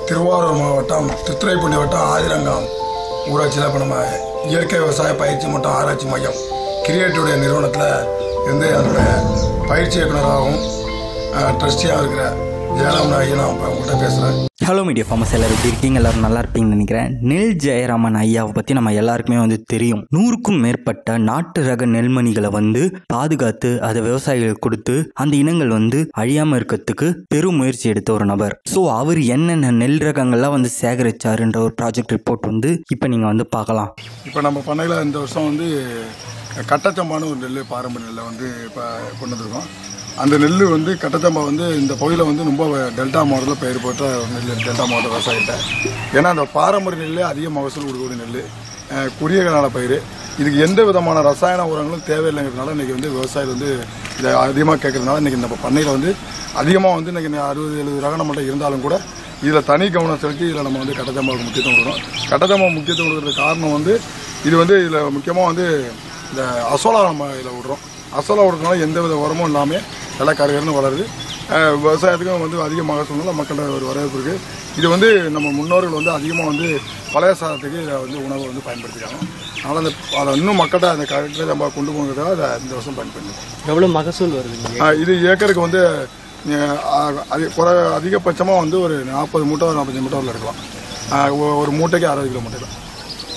திருவாரூர் மாவட்டம் திருத்துறைப்பூண்டி வட்டம் ஆதிரங்கம் ஊராட்சியில் இப்போ நம்ம இயற்கை விவசாய பயிற்சி மற்றும் ஆராய்ச்சி மையம் கிரியேட்டிவுடைய நிறுவனத்தில் இருந்து அதனுடைய பயிற்சி இயக்குனராகவும் ட்ரஸ்டியாக இருக்கிற ஜெயராமன் ஐயா நான் இப்போ உங்கள்கிட்ட பேசுகிறேன் ஹலோ மீடியா ஃபார்மஸ் எல்லாரும் எப்படி இருக்கீங்க எல்லாரும் நல்லா இருப்பீங்கன்னு நினைக்கிறேன் நெல் ஜெயராமன் ஐயாவை பற்றி நம்ம எல்லாருக்குமே வந்து தெரியும் நூறுக்கும் மேற்பட்ட நாட்டு ரக நெல்மணிகளை வந்து பாதுகாத்து அதை விவசாயிகளுக்கு கொடுத்து அந்த இனங்கள் வந்து அழியாமல் இருக்கிறதுக்கு பெரும் முயற்சி எடுத்த ஒரு நபர் ஸோ அவர் என்னென்ன நெல் ரகங்கள்லாம் வந்து சேகரிச்சாருன்ற ஒரு ப்ராஜெக்ட் ரிப்போர்ட் வந்து இப்போ நீங்கள் வந்து பார்க்கலாம் இப்போ நம்ம பண்ணையில் இந்த வருஷம் வந்து கட்டச்சம்பான்னு ஒரு நெல் பாரம்பரிய நெல்லை வந்து இப்போ கொண்டு வந்திருக்கோம் அந்த நெல் வந்து கட்டச்சம்பா வந்து இந்த பகுதியில் வந்து ரொம்ப டெல்டா மாவட்டத்தில் பயிர் போட்ட ஒரு நெல் டெல்டா மாவட்ட விவசாயிட்ட ஏன்னா அந்த பாரம்பரிய நெல்லே அதிக மகசூல் கொடுக்கக்கூடிய நெல் அஹ், குறுகிய கால பயிர் இதுக்கு எந்த விதமான ரசாயன உரங்களும் தேவையில்லைங்கிறதுனால இன்றைக்கி வந்து விவசாயிகள் வந்து இதை அதிகமாக கேட்கறதுனால இன்றைக்கி நம்ம பண்ணையில் வந்து அதிகமாக வந்து இன்றைக்கி அறுபது எழுபது ரகம் நம்மகிட்ட இருந்தாலும் கூட இதில் தனி கவனம் செலுத்தி இதில் நம்ம வந்து கட்டச்சம்பாவுக்கு முக்கியத்துவம் கொடுக்குறோம் கட்டச்சம்பா முக்கியத்துவம் கொடுக்குறதுக்கு காரணம் வந்து இது வந்து இதில் முக்கியமாக வந்து இந்த அசோலா நம்ம இதில் விடுறோம் அசோலா விடுறதுனால எந்த வித உரமும் இல்லாமல் நல்லா கருகருன்னு வளருது அஹ் விவசாயத்துக்கும் வந்து அதிக மகசூல்னால மக்களோட ஒரு வரவேற்பு இருக்குது இது வந்து நம்ம முன்னோர்கள் வந்து அதிகமாக வந்து பழைய சாதத்துக்கு இதை வந்து உணவை வந்து பயன்படுத்திக்காங்க அதனால் அந்த அதை இன்னும் மக்கள்கிட்ட அந்த கரெக்டாக நம்ம கொண்டு போகிறதுக்காக அதை இந்த வருஷம் பயன்படுத்தி எவ்வளோ மகசூல் வருதுங்க ஆ, இது ஏக்கருக்கு வந்து அஹ், அ- அது குறை அதிகபட்சமாக வந்து ஒரு நாற்பது மூட்டை நாற்பத்தஞ்சு மூட்டை வரல இருக்கலாம் ஆ, ஒ- ஒரு மூட்டைக்கு அறுபது கிலோ மூட்டை தான்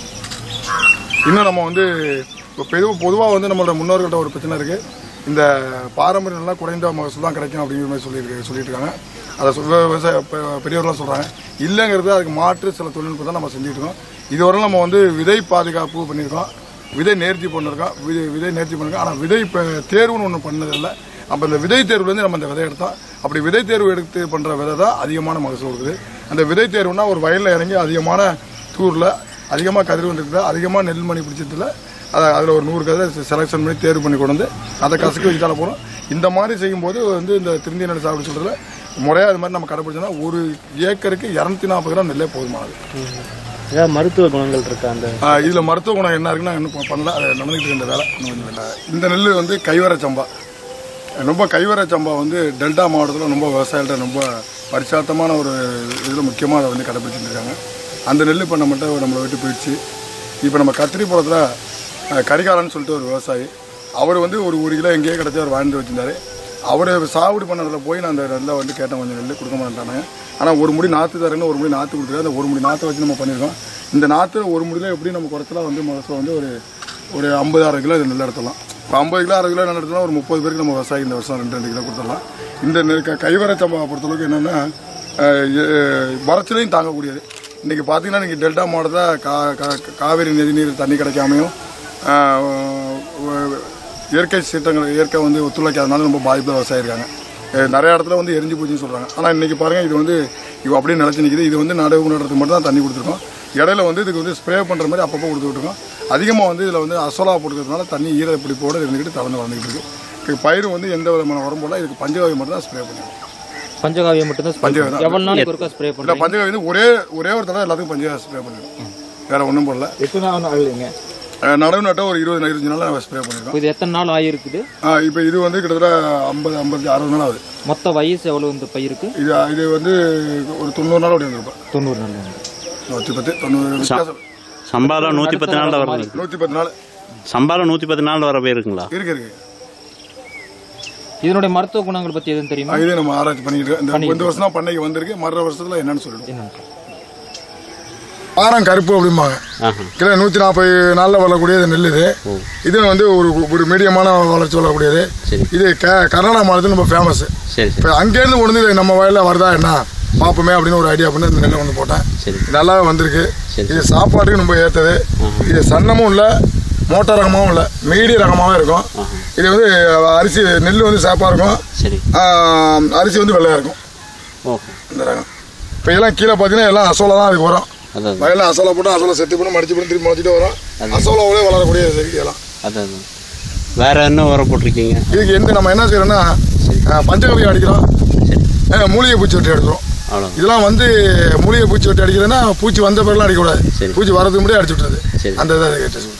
இன்னும் நம்ம வந்து இப்போ பெரு பொதுவாக வந்து நம்மளோட முன்னோர்கள்ட்ட ஒரு பிரச்சனை இருக்குது இந்த பாரம்பரிய நல்லா குறைந்த மகசூல் தான் கிடைக்கும் அப்படிங்கிற மாதிரி சொல்லியிருக்கு சொல்லிட்டு இருக்காங்க அதை சொ- விவ- விவசாய பெ- பெரியவர்களாம் சொல்கிறாங்க இல்லைங்கிறது அதுக்கு மாற்று சில தொழில்நுட்பம் தான் நம்ம செஞ்சுட்டு இருக்கோம் இதுவரை நம்ம வந்து விதை பாதுகாப்பு பண்ணியிருக்கோம் விதை நேர்த்தி பண்ணிருக்கோம் விதை விதை நேர்த்தி பண்ணிருக்கோம் ஆனால் விதை இப்போ தேர்வுன்னு ஒன்று பண்ணதில்லை அப்போ இந்த விதை தேர்வுலேருந்து நம்ம அந்த விதை எடுத்தோம் அப்படி விதை தேர்வு எடுத்து பண்ணுற விதை தான் அதிகமான மகசூல் இருக்குது அந்த விதை தேர்வுனா ஒரு வயலில் இறங்கி அதிகமான தூரில் அதிகமாக கதிர் வந்துருக்குது அதிகமாக நெல்மணி பிடிச்சதுல அதை அதில் ஒரு நூறு கதை செலெக்ஷன் பண்ணி தேர்வு பண்ணி கொண்டு வந்து அதை கசக்கி வச்சுட்டால போகிறோம் இந்த மாதிரி செய்யும்போது வந்து இந்த திருந்திய நெல் சாகுபடி சொல்கிறதுல முறையாக அது மாதிரி நம்ம கடைப்பிடிச்சோம்னா ஒரு ஏக்கருக்கு இரநூத்தி நாற்பது கிராம் நெல்லே போதுமானது ஏதாவது மருத்துவ குணங்கள் இருக்கா அந்த ஆஹ் இதுல மருத்துவ குணம் என்ன இருக்குன்னா இன்னும் ப- பண்ணல அது நடந்துகிட்டு இருக்க இந்த வேலை இன்னும் கொஞ்சம் இல்லை இந்த நெல் வந்து கைவர சம்பா ரொம்ப கைவர சம்பா வந்து டெல்டா மாவட்டத்தில் ரொம்ப விவசாயிகள்ட்ட ரொம்ப பரிசாத்தமான ஒரு இதில் முக்கியமாக அதை வந்து கடைபிடிச்சிட்டு இருக்காங்க அந்த நெல் இப்போ நம்மகிட்ட நம்மளை விட்டு போயிடுச்சு இப்போ நம்ம கத்திரிப்புறத்தில் கரிகாலன்னு சொல்லிட்டு ஒரு விவசாயி அவர் வந்து ஒரு ஒரு கிலோ எங்கேயே கிடச்சி அவர் வாழ்ந்து வச்சிருந்தாரு அவர் சாகுபடி பண்ணதில் போய் நான் அந்த நெல்லை வந்து கேட்டேன் கொஞ்சம் நெல் கொடுக்க மாட்டாங்க ஆனால் ஒரு முடி நாற்று தரேன்னு ஒரு முடி நாற்று கொடுத்துருக்காரு அந்த ஒரு முடி நாற்றை வச்சு நம்ம பண்ணியிருக்கோம் இந்த நாற்று ஒரு முடியில் எப்படி நம்ம குறைச்சலாம் வந்து மகசூல் வந்து ஒரு ஒரு ஐம்பது அரை கிலோ இது நெல் எடுத்துடலாம் இப்போ ஐம்பது கிலோ அரை கிலோ நெல் எடுத்தோம்னா ஒரு முப்பது பேருக்கு நம்ம விவசாயி இந்த வருஷம் ரெண்டு ரெண்டு கிலோ கொடுத்துடலாம் இந்த நெல் க- கைவர சம்பா பொறுத்தளவுக்கு என்னென்னா வறட்சிலையும் தாங்கக்கூடியது இன்றைக்கி பார்த்தீங்கன்னா இன்றைக்கி டெல்டா மாவட்டத்தில் கா கா- காவேரி நதிநீர் தண்ணி கிடைக்காமையும் ஆஹ், வ- இயற்கை சீற்றங்கள் இயற்கை வந்து ஒத்துழைக்காதனால ரொம்ப பாதிப்பில் விவசாயி இருக்காங்க அஹ் நிறைய இடத்துல வந்து எரிஞ்சு போச்சுன்னு சொல்கிறாங்க ஆனால் இன்றைக்கி பாருங்கள் இது வந்து இது அப்படியே நிலச்சி நிற்கிது இது வந்து நடவு நடுறதுக்கு மட்டும் தான் தண்ணி கொடுத்துருக்கோம் இடையில வந்து இதுக்கு வந்து ஸ்ப்ரே பண்ணுற மாதிரி அப்பப்போ கொடுத்துக்கிட்டு இருக்கோம் அதிகமாக வந்து இதில் வந்து அசோலா போட்டுக்கிறதுனால தண்ணி ஈர பிடிப்போடு இருந்துக்கிட்டு தளர்ந்து வளர்ந்துக்கிட்டு இருக்கு இதுக்கு பயிர் வந்து எந்த விதமான உரம் போடல இதுக்கு பஞ்சகாவி மட்டும் தான் ஸ்ப்ரே பண்ணுவோம் பஞ்சகாவியம் மட்டும் தான் பஞ்சகாவியம் தான். எவ்வளோ நாளைக்கு ஒருக்கா ஸ்ப்ரே இல்லை பண்ணுறோம் பஞ்சகாவி வந்து ஒரே ஒரே ஒரு தடவை எல்லாத்துக்கும் பஞ்சகாவி ஸ்ப்ரே பண்ணிடுவோம் வேறு ஒன்றும் போடல எத்தனை நாள் ஆகுதுங்க அஹ் நடவு நட்டால் ஒரு இருபது இருபத்தஞ்சு நாள் நம்ம ஸ்ப்ரே பண்ணியிருக்கோம் இது எத்தனை நாள் ஆகிருக்குது இப்போ இது வந்து கிட்டத்தட்ட ஐம்பது ஐம்பது அறுபது நாள் ஆகுது மொத்த வயசு எவ்வளோ இந்த பயிருக்கு இது இது வந்து ஒரு தொண்ணூறு நாள் அப்படி வந்திருப்போம் தொண்ணூறு நாள் வந்து நூற்றி பத்து தொண்ணூறு வித்தியாசம் சம்பாரம் நூற்றி பத்து நாளில் வர நூற்றி பத்து நாள் சம்பாரம் நூற்றி பத்து நாளில் வர போயிருக்குங்களா இருக்கு இருக்கு இதனுடைய மருத்துவ குணங்கள் பற்றி எதுவும் தெரியுமா இதே நம்ம ஆராய்ச்சி பண்ணிட்டு இருக்கோம். இந்த இந்த வருஷம் தான் பண்ணைக்கு வந்திருக்கு மற்ற வருஷத்துல என்னன்னு சொல்லிடுவோம் என்னன்னு பாரம் கருப்பு அப்படிம்பாங்க ஆஹா கிலோ நூற்றி நாற்பது நாளில் வளரக்கூடியது நெல் இது இது வந்து ஒரு ஒரு மீடியமான வளர்ச்சி வளரக்கூடியது சரி. இது க கர்நாடகா மாநிலத்தில் ரொம்ப ஃபேமஸ் சரி சரி இப்போ அங்கேருந்து கொண்டு வந்து நம்ம வயலில் வருதா என்ன பார்ப்போமே அப்படின்னு ஒரு ஐடியா பண்ணி இந்த நெல்லை வந்து போட்டேன் சரி நல்லாவே வந்திருக்கு சரி. இது சாப்பாட்டுக்கு ரொம்ப ஏற்றது இது சன்னமும் இல்லை மோட்டா ரகமாகவும் இல்லை மீடிய ரகமாகவும் இருக்கும் இது வந்து அரிசி நெல் வந்து சேப்பாக இருக்கும் சரி ஆஹ், அரிசி வந்து வெள்ளையாக இருக்கும் ஓகே இந்த ரகம் இப்போ இதெல்லாம் கீழே பார்த்தீங்கன்னா எல்லாம் அசோலா தான் அதுக்கு வரும் அதான் வயலில் அசோலா போட்டு அசோலா செத்து பண்ணி மடிச்சு பண்ணி திருப்பி முளைச்சிட்டு வரும் அசோலாவோடய வளரக்கூடிய செடி இதெல்லாம் அதான் வேற என்ன உரம் போட்டிருக்கீங்க இதுக்கு எந்த நம்ம என்ன செய்யறோம்னா ஆஹ், பஞ்சகவி அடிக்கிறோம் ஆஹ், மூலிகை பூச்சி வெட்டி எடுக்கிறோம் அவ்வளோ இதெல்லாம் வந்து மூலிகை பூச்சி வெட்டி அடிக்கிறதுன்னா பூச்சி வந்த பிறகுலாம் அடிக்கக்கூடாது சரி. பூச்சி வரதுக்கு முன்னாடியே அடிச்சு விட்டுறது சரி. அந்த இதை கேட்டு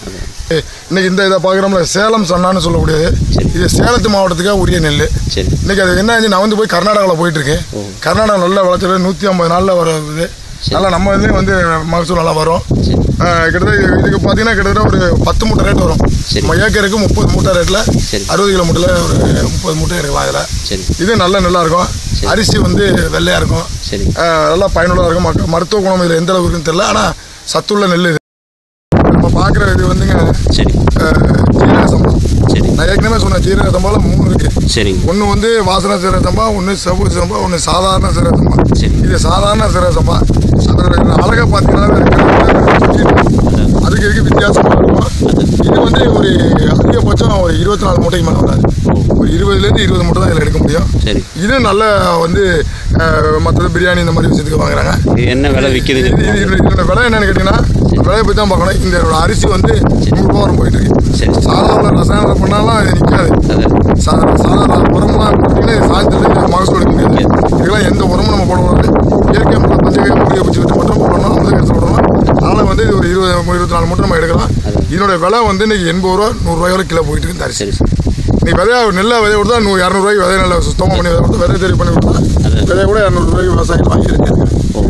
இன்னைக்கு இந்த இதை பார்க்குறோம்ல சேலம் சன்னான்னு சொல்லக்கூடியது இது சேலத்து மாவட்டத்துக்காக உரிய நெல் சரி இன்னைக்கு அது என்ன ஆச்சு நான் வந்து போய் கர்நாடகாவில் போயிட்டு இருக்கேன் கர்நாடகா நல்ல விளைச்சல் நூற்றி ஐம்பது நாளில் வருது நல்லா நம்ம இதுலேயும் வந்து மகசூல் நல்லா வரும் சரி ஆஹ் கிட்டத்தட்ட இதுக்கு பார்த்தீங்கன்னா கிட்டத்தட்ட ஒரு பத்து மூட்டை ரேட் வரும் சரி. நம்ம ஏக்கருக்கு முப்பது மூட்டை ரேட்டில் சரி. அறுபது கிலோ மூட்டையில் ஒரு முப்பது மூட்டை இருக்கலாம் இதில் சரி இது நல்ல நெல்லாக இருக்கும் அரிசி வந்து வெள்ளையாக இருக்கும் சரி ஆஹ் நல்லா பயனுள்ளதாக இருக்கும் மக்க- மருத்துவ குணம் இதில் எந்த அளவுக்கு இருக்குன்னு தெரியல ஆனால் சத்துள்ள நெல் இது நம்ம பார்க்குற இது வந்துங்க சரி ஆஹ் ஜீரக சம்பளம் சரி நான் ஏற்கனவே சொன்னேன் ஜீரக சம்பளம் மூணு இருக்குது சரிங்க ஒன்று வந்து வாசனை சீரக சம்பா ஒன்று செவ்வு சம்பா ஒன்று சாதாரண சீரக சம்பா சரி. இது சாதாரண சீரக சம்பா அதோட அழகை பார்த்தீங்கன்னா அதுக்கு இதுக்கு வித்தியாசமாக இருக்கும் இது வந்து ஒரு அதிகபட்சம் ஒரு இருபத்தி நாலு மூட்டைக்கு மேலே வராது ஒரு இருபதுலேருந்து இருபது மூட்டை தான் இதில் எடுக்க முடியும் சரி இது நல்ல வந்து மற்றது பிரியாணி இந்த மாதிரி விஷயத்துக்கு வாங்குறாங்க இது என்ன விலை இது விற்கிதுங்க இது- இதோட இதோட விலை என்னன்னு கேட்டிங்கன்னா விலையை பற்றி தான் பார்க்கணும் இந்த அரிசி வந்து நூறுரூவா வரும் போயிட்டு இருக்கு சரி சாதாரண ரசாயனம் பண்ணாலும் இது நிற்காது அதான் சாதாரண சாதாரண உரம்லாம் போட்டிங்கன்னா சாயந்தரத்துக்கு மகசூல் எடுக்க முடியாது இதெல்லாம் எந்த உரமும் நம்ம போடக்கூடாது இயற்கை முறை பஞ்சகை மூலிகை பிடிச்சி விட்டு மட்டும் போடணும் அந்த கருத்து போடணும் அதனால் வந்து இது ஒரு இருபது இருபத்தி நாலு மூட்டை நம்ம எடுக்கலாம் இதோட விலை வந்து இன்னைக்கு எண்பது ரூபா நூறுரூவாய் வரை கிலோ போயிட்டு இருக்கு இந்த அரிசி சரி சரி நீ விதையா நெல்லை விதைய கொடுத்தா நூறு இரநூறுவாய்க்கு விதைய நெல்லை சுத்தமாக பண்ணி விதை கொடுத்தா விதை தெரிவு பண்ணி கொடுத்தா விதைய கூட இரநூறுவாய்க்கு விவசாயிகள் வாங்கியிருக்காங்க ஓ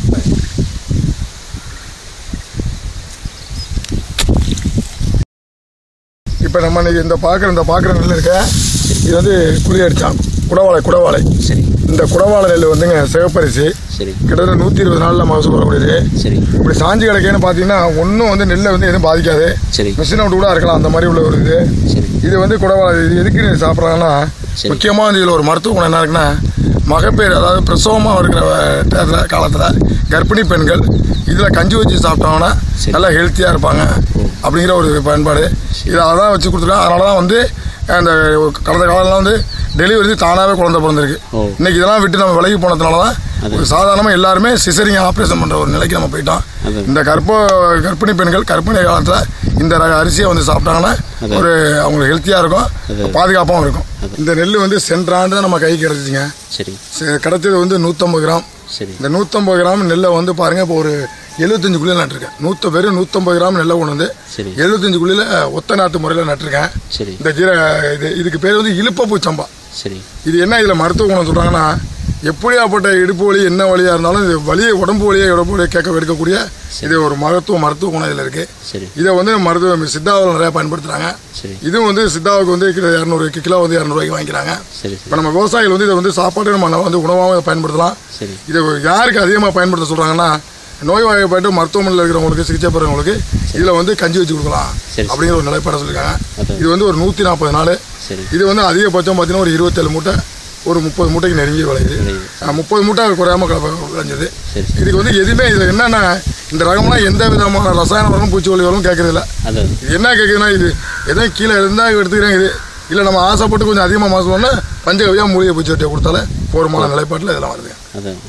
இப்போ நம்ம இன்னைக்கு இந்த பார்க்குற இந்த பார்க்குற நெல் இருக்க இது வந்து குழி அடித்தான் குடவாழை குடவாழை சரி இந்த குடவாழை நெல் வந்துங்க சிவப்பரிசி சரி கிட்டத்தட்ட நூற்றி இருபது நாளில் மகசூல் வரக்கூடியது சரி இப்படி சாஞ்சி கிடக்கேன்னு பார்த்தீங்கன்னா ஒன்றும் வந்து நெல்லை வந்து எதுவும் பாதிக்காது சரி மிஷினை விட்டு கூட இருக்கலாம் அந்த மாதிரி உள்ள ஒரு இது சரி இது வந்து குடவாழை இது எதுக்கு நீ சாப்பிட்றாங்கன்னா சரி. முக்கியமாக வந்து இதில் ஒரு மருத்துவ குணம் என்ன இருக்குன்னா மகப்பேறு அதாவது பிரசவமாக இருக்கிற நேரத்துல- காலத்தில் கர்ப்பிணி பெண்கள் இதில் கஞ்சி வச்சு சாப்பிட்டாங்கன்னா சரி. நல்லா ஹெல்த்தியாக இருப்பாங்க அப்படிங்கிற ஒரு பயன்பாடு இதை அதான் வச்சு கொடுத்துருக்காங்க அதனால தான் வந்து அந்த கடந்த காலம்லாம் வந்து டெலிவரி தானாகவே குழந்தை பிறந்திருக்கு ஓ. இன்னைக்கு இதெல்லாம் விட்டு நம்ம விலகி போனதுனால தான் ஒரு சாதாரணமாக எல்லாருமே சிசரிங் ஆப்ரேஷன் பண்ணுற ஒரு நிலைக்கு நம்ம போயிட்டோம் அது. இந்த கர்ப்ப கர்ப்பிணி பெண்கள் கர்ப்பிணி காலத்தில் இந்த ரக அரிசியை வந்து சாப்பிட்டாங்கன்னா ஒரு அவங்களுக்கு ஹெல்த்தியாக இருக்கும் பாதுகாப்பாகவும் இருக்கும் இந்த நெல் வந்து சென்ற ஆண்டு தான் நம்ம கைக்கு கிடச்சிச்சிங்க சரி செ- கிடைச்சது வந்து நூற்றம்பது கிராம் சரி இந்த நூற்றம்பது கிராம் நெல்லை வந்து பாருங்கள் இப்போ ஒரு எழுபத்தஞ்சு குழியில் நட்டிருக்கேன் நூற்ற பேர் நூற்றம்பது கிராம் நெல்லை கொண்டு வந்து சரி எழுபத்தஞ்சு குழியில் ஒத்த நாட்டு முறையில் நட்டிருக்கேன் சரி இந்த ஜீர இது இதுக்கு பேர் வந்து இழுப்பப்பூ சம்பா சரி இது என்ன இதில் மருத்துவ குணம் சொல்கிறாங்கன்னா எப்படியாப்பட்ட இடுப்பு வலி என்ன வலியாக இருந்தாலும் இது வலியை உடம்பு வலியை உடம்பு வலியை கேட்க எடுக்கக்கூடிய இது ஒரு மருத்துவ மருத்துவ குணம் இதில் இருக்குது சரி இதை வந்து மருத்துவ சித்தாவில் நிறையா பயன்படுத்துகிறாங்க சரி இதுவும் வந்து சித்தாவுக்கு வந்து கிலோ இரநூறு கிலோ வந்து இரநூறுவாய்க்கு வாங்கிக்கிறாங்க சரி இப்போ நம்ம விவசாயிகள் வந்து இதை வந்து சாப்பாடு நம்ம வந்து உணவாகவும் இதை பயன்படுத்தலாம் சரி இதை யாருக்கு அதிகமாக பயன்படுத்த சொல்கிறாங்கன்னா நோய்வாய்ப்பட்டு மருத்துவமனையில் இருக்கிறவங்களுக்கு சிகிச்சை பெறவங்களுக்கு இதில் வந்து கஞ்சி வச்சு கொடுக்கலாம் சரி. அப்படிங்கிற ஒரு நிலைப்பாட சொல்லியிருக்காங்க அதான். இது வந்து ஒரு நூற்றி நாற்பது நாள் சரி இது வந்து அதிகபட்சம் பார்த்தீங்கன்னா ஒரு இருபத்தேழு மூட்டை ஒரு முப்பது மூட்டைக்கு நெருங்கி விளையுது விளையுது. அஹ் முப்பது மூட்டை குறையாம கிளம்ப விளைஞ்சது சரி இதுக்கு வந்து எதுவுமே இது என்னென்ன இந்த ரகம்லாம் எந்த விதமான ரசாயன உரமும் பூச்சிக்கொல்லி உரமும் கேட்கறது இல்ல அதான் இது என்ன கேட்குதுன்னா இது எதுவும் கீழே இருந்தால் எடுத்துக்கிறேன் இது இல்லை நம்ம ஆசைப்பட்டு கொஞ்சம் அதிகமாக மாசம்னா பஞ்சகவியாக மூலிகை பூச்சி வெட்டியை கொடுத்தாலே போருமான நிலைப்பாட்டில் இதெல்லாம் வருது அதான்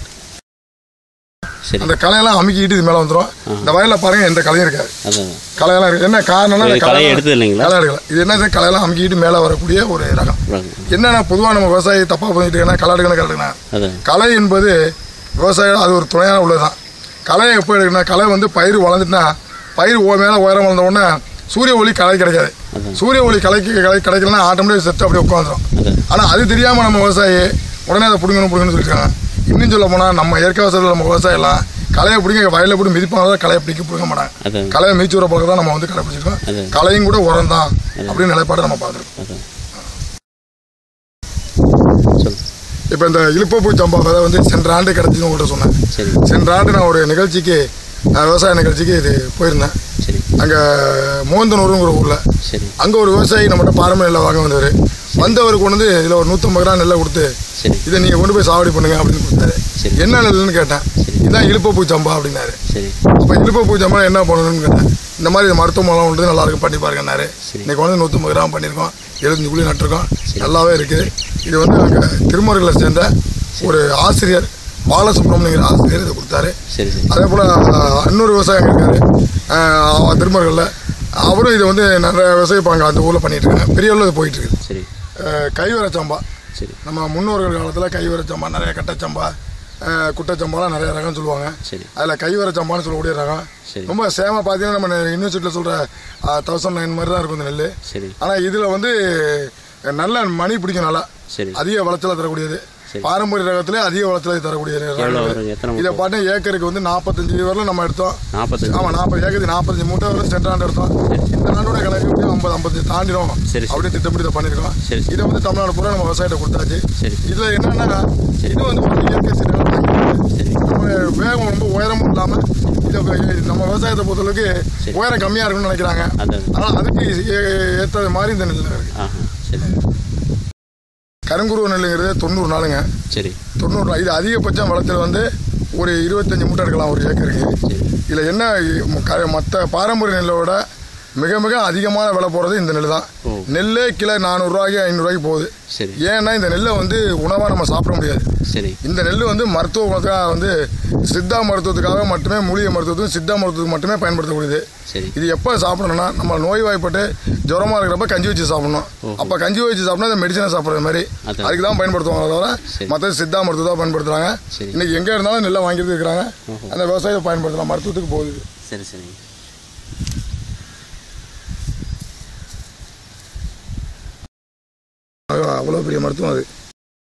சரி அந்த களையெல்லாம் அமுக்கிட்டு இது மேலே வந்துடும் இந்த வயலில் பாருங்க எந்த களையும் இருக்காது அதான் களையெல்லாம் இருக்கு என்ன காரணம்னா இது இந்த களையை களையெல்லாம் எடுத்தது இல்லைங்களா களை எடுக்கல இது என்ன இது களையெல்லாம் அமுக்கிட்டு மேலே வரக்கூடிய ஒரு ரகம் அதான். என்னன்னா பொதுவாக நம்ம விவசாயி தப்பாக பண்ணிட்டு இருக்கேன்னா களை எடுக்கணும் களை எடுக்கணும் அதான் களை என்பது விவசாயம் அது ஒரு துணையான உள்ளதுதான் களையை எப்போ எடுக்கணும் களை வந்து பயிர் வளர்ந்துட்டுனா பயிர் ஓ மேலே உயரம் வளர்ந்த உடனே சூரிய ஒளி களை கிடைக்காது சூரிய ஒளி கலைக்கு களை கிடைக்கலன்னா ஆட்டோமேட்டிக் செத்து அப்படியே உட்காந்துரும் அதான் ஆனால் அது தெரியாமல் நம்ம விவசாயி உடனே அதை பிடுங்கணும் பிடுங்கணும்னு சொல்லியிருக்காங்க இன்னும் சொல்ல போனால் நம்ம இயற்கை விவசாயத்தில் நம்ம விவசாயம் எல்லாம் களையை பிடிங்க வயலில் போட்டு மிதிப்பாங்க தான் களையை பிடிக்க பிடிக்க மாட்டாங்க அதான் களையை மீச்சு வர பழக்கம் தான் நம்ம வந்து கடை பிடிச்சிருக்கோம் அதான். களையும் கூட உரம் தான் அப்படின்னு நிலைப்பாடு நம்ம பார்த்துருக்கோம் அதான் சொல்லு இப்போ இந்த இழுப்பப்பூ சம்பா விதை வந்து சென்ற ஆண்டு கிடச்சின்னு உங்கள்கிட்ட சொன்னேன் சரி சென்ற ஆண்டு நான் ஒரு நிகழ்ச்சிக்கு அஹ், விவசாய நிகழ்ச்சிக்கு இது போயிருந்தேன் சரி அங்கே மோந்தனூருங்கிற ஊரில் சரி அங்கே ஒரு விவசாயி நம்மகிட்ட பாரம்பரிய நெல்லை வாங்க வந்தவர் வந்தவர் கொண்டு வந்து இதில் ஒரு நூற்றம்பது கிராம் நெல்லை கொடுத்து சரி இதை நீங்கள் கொண்டு போய் சாவடி பண்ணுங்க அப்படின்னு கொடுத்தாரு சரி. என்ன நெல்லுன்னு கேட்டேன் இதுதான் இழுப்பப்பூ சம்பா அப்படின்னாரு சரி அப்போ இழுப்பப்பூ சம்பா என்ன பண்ணணும்னு கேட்டேன் இந்த மாதிரி இது மருத்துவ மூலம் உண்டு நல்லா இருக்கும் பண்ணி பாருங்கன்னாரு சரி. இன்னைக்கு வந்து நூற்றம்பது கிராம் பண்ணியிருக்கோம் எழுபத்தஞ்சு குழி நட்டிருக்கோம் நல்லாவே இருக்குது இது வந்து அங்கே திருமருகளை சேர்ந்த ஒரு ஆசிரியர் பாலசுப்ரமணியங்கிற ஆசிரியர் இதை கொடுத்தாரு சரி சரி அதே போல் இன்னொரு விவசாயம் இருக்காரு அஹ், திருமருகல்ல அவரும் இதை வந்து நிறைய விவசாயம் இப்போ அங்கே அந்த ஊரில் பண்ணிட்டு இருக்காங்க பெரிய அளவில் இது போயிட்டு இருக்குது சரி அஹ், கைவர சம்பா சரி நம்ம முன்னோர்கள் காலத்தில் கைவர சம்பா நிறைய கட்டச்சம்பா அஹ், குட்டை சம்பாலாம் நிறைய ரகம் சொல்லுவாங்க சரி அதில் கைவர சம்பான்னு சொல்லக்கூடிய ரகம் சரி ரொம்ப சேம பார்த்தீங்கன்னா நம்ம யூனிவர்சிட்டியில் சொல்கிற தௌசண்ட் நைன் மாதிரி தான் இருக்கும் இந்த நெல் சரி ஆனால் இதில் வந்து நல்ல மணி பிடிக்கும் நல்லா சரி அதிக விளைச்சல தரக்கூடியது சரி. பாரம்பரிய ரகத்திலே அதிக விளைச்சலை தரக்கூடிய எவ்வளோ ரகம் வருங்க எத்தனை இதை மூட்டை பார்த்தா ஏக்கருக்கு வந்து நாற்பத்தஞ்சு வரலும் நம்ம எடுத்தோம் நாற்பத்தஞ்சு ஆமாம் நாற்பது ஏக்கருக்கு நாற்பத்தஞ்சு மூட்டை வரும் சென்ற ஆண்டு எடுத்தோம் இந்த ஆண்டோட கணக்கு எப்படி ஐம்பது ஐம்பது தாண்டிடும் சரி, சரி. அப்படியே திட்டமிட்டு இதை பண்ணியிருக்கோம் சரி, சரி. இதை வந்து தமிழ்நாடு பூரா நம்ம விவசாயிட்ட கொடுத்தாச்சு சரி இதுல என்னன்னா இது வந்து ஒரு இயற்கை சீரகம் சரி நம்ம வேகம் ரொம்ப உயரமும் இல்லாம இதை வே- நம்ம விவசாயத்தை பொறுத்தளவுக்கு சரி. உயரம் கம்மியா இருக்கும்னு நினைக்கிறாங்க அதான் ஆனா அதுக்கு ஏ- ஏத்தது மாதிரி இந்த நெல் இருக்கு ஆஹா சரி கருங்குருவ நெல்லுங்கிறது தொண்ணூறு நாளுங்க சரி தொண்ணூறு நாள் இது அதிகபட்சம் வளத்தில் வந்து ஒரு இருபத்தஞ்சு மூட்டை எடுக்கலாம் ஒரு ஏக்கருக்கு சரி இதில் என்ன மற்ற பாரம்பரிய நெல்லோட மிக மிக அதிகமான விலை போகிறது இந்த நெல் தான் ஓ. நெல்லே கிலோ நானூறுரூவாய்க்கு ஐநூறுரூவாய்க்கு போகுது சரி ஏன்னா இந்த நெல்லை வந்து உணவாக நம்ம சாப்பிட முடியாது சரி இந்த நெல் வந்து மருத்துவ குணத்துக்காக வந்து சித்தா மருத்துவத்துக்காக மட்டுமே மூலிகை மருத்துவத்துக்கும் சித்தா மருத்துவத்துக்கு மட்டுமே பயன்படுத்தக்கூடியது சரி இது எப்போ சாப்பிடணும்னா நம்ம நோய்வாய்ப்பட்டு ஜுரமா இருக்கிறப்ப கஞ்சி வச்சு சாப்பிடணும் அப்போ கஞ்சி வச்சு சாப்பிட்டா இந்த மெடிசனை சாப்பிட்ற மாதிரி அதான். அதுக்கு தான் பயன்படுத்துவாங்க தவிர சரி. மற்ற சித்தா மருத்துவம் தான் பயன்படுத்துறாங்க சரி. இன்னைக்கு எங்கே இருந்தாலும் நெல்லை வாங்கிட்டு இருக்கிறாங்க அந்த விவசாயத்தை பயன்படுத்தலாம் மருத்துவத்துக்கு போகுது இது. சரி சரி அவ்வளோ பெரிய மருத்துவம் அது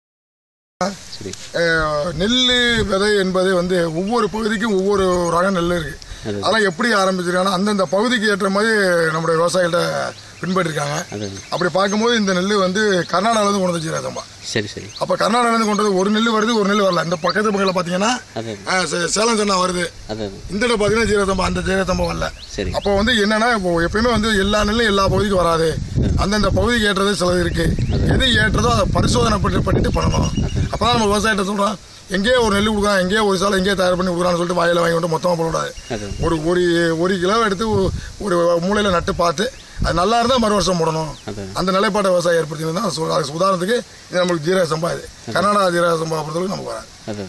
சரி நெல் விதை என்பது வந்து ஒவ்வொரு பகுதிக்கும் ஒவ்வொரு ரக நெல் இருக்கு அது அதெல்லாம் எப்படி ஆரம்பிச்சிருக்காங்கன்னா அந்தந்த பகுதிக்கு ஏற்ற மாதிரி நம்முடைய விவசாயிகள்ட்ட பின்பற்றிருக்காங்க அது அப்படி பார்க்கும்போது இந்த நெல் வந்து கர்நாடகாவிலேருந்து கொண்டு வந்து ஜீரகம்பா சரி சரி அப்போ கர்நாடகாவிலேருந்து கொண்டு வந்து ஒரு நெல் வருது ஒரு நெல் வரல இந்த பக்கத்து பக்கத்தில் பார்த்தீங்கன்னா அது ஆ, சே- சேலம் சென்னா வருது அது இந்த இடம் பார்த்தீங்கன்னா ஜீரகத்தம்பா அந்த ஜீரகத்தம்பா வரல சரி அப்போ வந்து என்னன்னா இப்போ எப்பயுமே வந்து எல்லா நெல்லும் எல்லா பகுதிக்கும் வராது அந்தந்த பகுதிக்கு ஏற்றது சிலது இருக்கு எது ஏற்றதோ அதை பரிசோதனை பண்ணி பண்ணிட்டு பண்ணணும் அப்பதான் நம்ம விவசாயிட்ட சொல்றோம் எங்கேயோ ஒரு நெல் கொடுக்குறான் எங்கேயோ ஒரு சாலை எங்கேயோ தயார் பண்ணி கொடுக்குறான்னு சொல்லிட்டு வாயில வாங்கி கொண்டு மொத்தமாக போடக்கூடாது அது ஒரு ஒரு ஒரு கிலோ எடுத்து ஒ- ஒரு மூலையில் நட்டு பார்த்து அது நல்லா இருந்தால் மறு வருஷம் போடணும் அது அந்த நிலைப்பாட்டை விவசாயம் ஏற்படுத்தினது தான் சொல்~ அதுக்கு உதாரணத்துக்கு இது நம்மளுக்கு ஜீரக சம்பா இது கர்நாடகா ஜீரக சம்பா பொறுத்தளவுக்கு நமக்கு வராது அது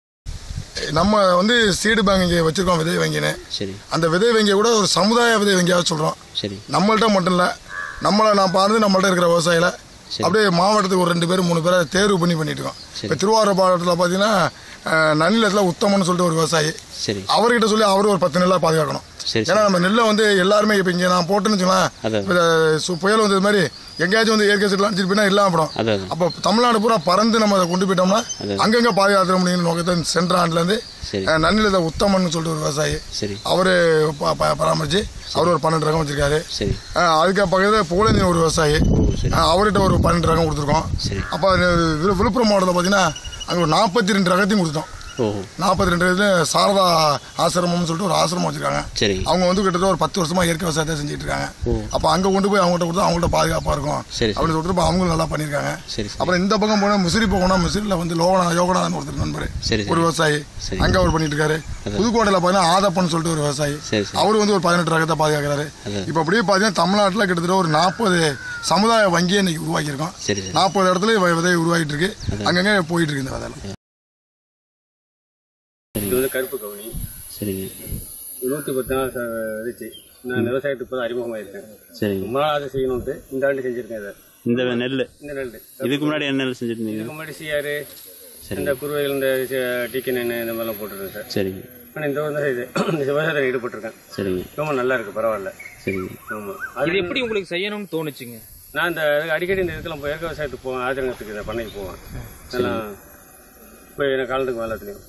நம்ம வந்து சீடு பேங்க் இங்கே வச்சிருக்கோம் விதை வங்கின்னு சரி அந்த விதை வங்கியை கூட ஒரு சமுதாய விதை வங்கியாக சொல்கிறோம் சரி நம்மள்ட்ட மட்டும் இல்லை நம்மளை நான் பார்த்து நம்மள்ட்ட இருக்கிற விவசாயில சரி. அப்படியே மாவட்டத்துக்கு ஒரு ரெண்டு பேர் மூணு பேரை தேர்வு பண்ணி பண்ணிட்டு இருக்கோம் சரி. இப்போ திருவாரூர் மாவட்டத்தில் பார்த்தீங்கன்னா அஹ், நன்னிலத்தில் உத்தமன்னு சொல்லிட்டு ஒரு விவசாயி சரி அவர்கிட்ட சொல்லி அவர் ஒரு பத்து நெல்லாக பாதுகாக்கணும் சரி ஏன்னா நம்ம நெல்லை வந்து எல்லாருமே இப்போ இங்கே நான் போட்டேன்னு வச்சுக்கலாம் அது. இப்போ இந்த சு- புயல் வந்தது மாதிரி எங்கேயாச்சும் வந்து இயற்கை சீட்லாம் அடிச்சிட்டு போயினா இல்லாம போடும் அது அது அப்போ தமிழ்நாடு பூரா பறந்து நம்ம அதை கொண்டு போயிட்டோம்னா அது. அங்கங்கே பாதுகாத்துற முடியும்னு நோக்கத்தை சென்ற ஆண்டுலேருந்து சரி நன்னிலத்தை உத்தமன்னு சொல்லிட்டு ஒரு விவசாயி சரி அவர் பராமரிச்சு அவர் ஒரு பன்னெண்டு ரகம் வச்சிருக்காரு சரி ஆஹ் அதுக்கு பக்கத்தில் புகழேந்தி ஒரு விவசாயி ஓ சரி ஆஹ் அவர்கிட்ட ஒரு பன்னெண்டு ரகம் கொடுத்துருக்கோம் சரி அப்போ விழு- விழுப்புரம் மாவட்டத்தில் பார்த்தீங்கன்னா அங்கே ஒரு நாற்பத்தி ரெண்டு ரகத்தையும் கொடுத்தோம் ஓ நாற்பத்தி ரெண்டு இதுல சாரதா ஆசிரமம்னு சொல்லிட்டு ஒரு ஆசிரமம் வச்சிருக்காங்க சரி அவங்க வந்து கிட்டத்தட்ட ஒரு பத்து வருஷமா இயற்கை விவசாயத்தை செஞ்சுட்டு இருக்காங்க ஓ அப்போ அங்கே கொண்டு போய் அவங்கள்ட்ட கொடுத்தா அவங்கள்ட்ட பாதுகாப்பாக இருக்கும் சரி அப்படின்னு சொல்லிட்டு இப்போ அவங்களும் நல்லா பண்ணியிருக்காங்க சரி சரி அப்புறம் இந்த பக்கம் போனால் முசிறி போகணும் முசிறியில் வந்து லோகனா யோகநாதன் ஒருத்தர் நண்பர் சரி ஒரு சரி விவசாயி சரி. அங்கே அவர் பண்ணிட்டு இருக்காரு புதுக்கோட்டையில் பார்த்தீங்கன்னா ஆதப்பன் சொல்லிட்டு ஒரு விவசாயி சரி சரி அவர் வந்து ஒரு பதினெட்டு ரகத்தை பாதுகாக்கிறாரு அது. இப்போ அப்படியே பார்த்தீங்கன்னா தமிழ்நாட்டில் கிட்டத்தட்ட ஒரு நாற்பது சமுதாய வங்கியை இன்னைக்கு உருவாக்கியிருக்கோம் சரி சரி நாற்பது இடத்துல வ- விதை உருவாகிட்டு இருக்கு அங்கங்கே போயிட்டு இருக்கு இந்த விதையில இது வந்து கருப்பு கவுனி சரிங்க நூற்றி பத்து நாள் ச- விதைச்சு நான் விவசாயத்துக்கு இப்போ தான் அறிமுகமாயிருக்கேன் சரிங்க ரொம்ப நாள் அதை செய்யணும்ட்டு இந்த ஆண்டு செஞ்சுருக்கேன் இதை இந்த நெல் இந்த நெல் இதுக்கு முன்னாடி என்ன நெல் செஞ்சுருந்தீங்க இதுக்கு முன்னாடி சிஆர் சரி இந்த குருவைகள் இந்த டிக்கன் இந்த மாதிரிலாம் போட்டுருக்கேன் சார் சரிங்க ஆனால் இந்த வருடம் இது இந்த விவசாயத்தில் ஈடுபட்டிருக்கேன் சரிங்க ரொம்ப நல்லா இருக்கு பரவாயில்ல சரிங்க ஆமாம் இது அது எப்படி உங்களுக்கு செய்யணும்னு தோணுச்சுங்க நான் இந்த அடிக்கடி இந்த இடத்துல இயற்கை விவசாயத்துக்கு போவேன் ஆதிரங்கத்துக்கு இந்த பண்ணைக்கு போவேன் எல்லாம் இப்போ எனக்கு காலத்துக்கு வேலை தெரியும்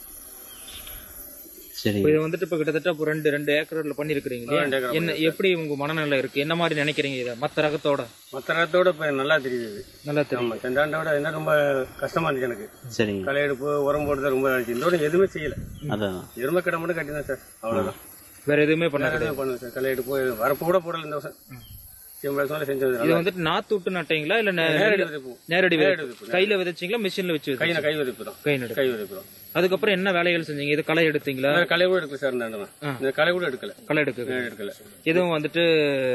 சரிங்க இப்போ இது வந்துட்டு இப்போ கிட்டத்தட்ட இப்போ ரெண்டு ரெண்டு ஏக்கர்ல பண்ணிருக்கிறீங்க இல்லையா? ரெண்டு ஏக்கர் என்ன எப்படி உங்க மனநிலை இருக்கு என்ன மாதிரி நினைக்கிறீங்க இதை மத்த ரகத்தோட மற்ற நேரத்தோட இப்போ நல்லா தெரியுது இது. நல்லா தெரியும் ஆமாம் சென்ற ஆண்டோட என்ன ரொம்ப கஷ்டமா இருந்துச்சு எனக்கு சரிங்க களை எடுப்பு உரம் போடுறது ரொம்ப ஆச்சு இந்த விட எதுவுமே செய்யல அதான் எருமை கடை மட்டும் கட்டினேன் சார் அவ்வளவுதான் வேற எதுவுமே பண்ண வேற எதுவும் பண்ணுவேன் சார் களை எடுப்பு வரப்பு கூட போடல இந்த வருஷம் ஐம்பது வருஷம் செஞ்சது இது நல்லா வந்துட்டு நாத்து விட்டு நட்டீங்களா இல்ல நே- நேரடி விதைப்பு நேரடி நேரடி விதைப்பு விதைப்பு. கையில விதைச்சீங்களா மிஷின்ல வச்சு கை விதைச்சீங்களா? கை விதைப்பு தான் கை நடு கை விதைப்பு தான் அதுக்கப்புறம் என்ன வேலைகள் செஞ்சீங்க இது களை எடுத்தீங்களா வேற களை கூட எடுக்கல சார் இந்த ஆண்டு நான். இந்த களை கூட எடுக்கல களை எடுக்க நேரடி எடுக்கல எதுவும் வந்துட்டு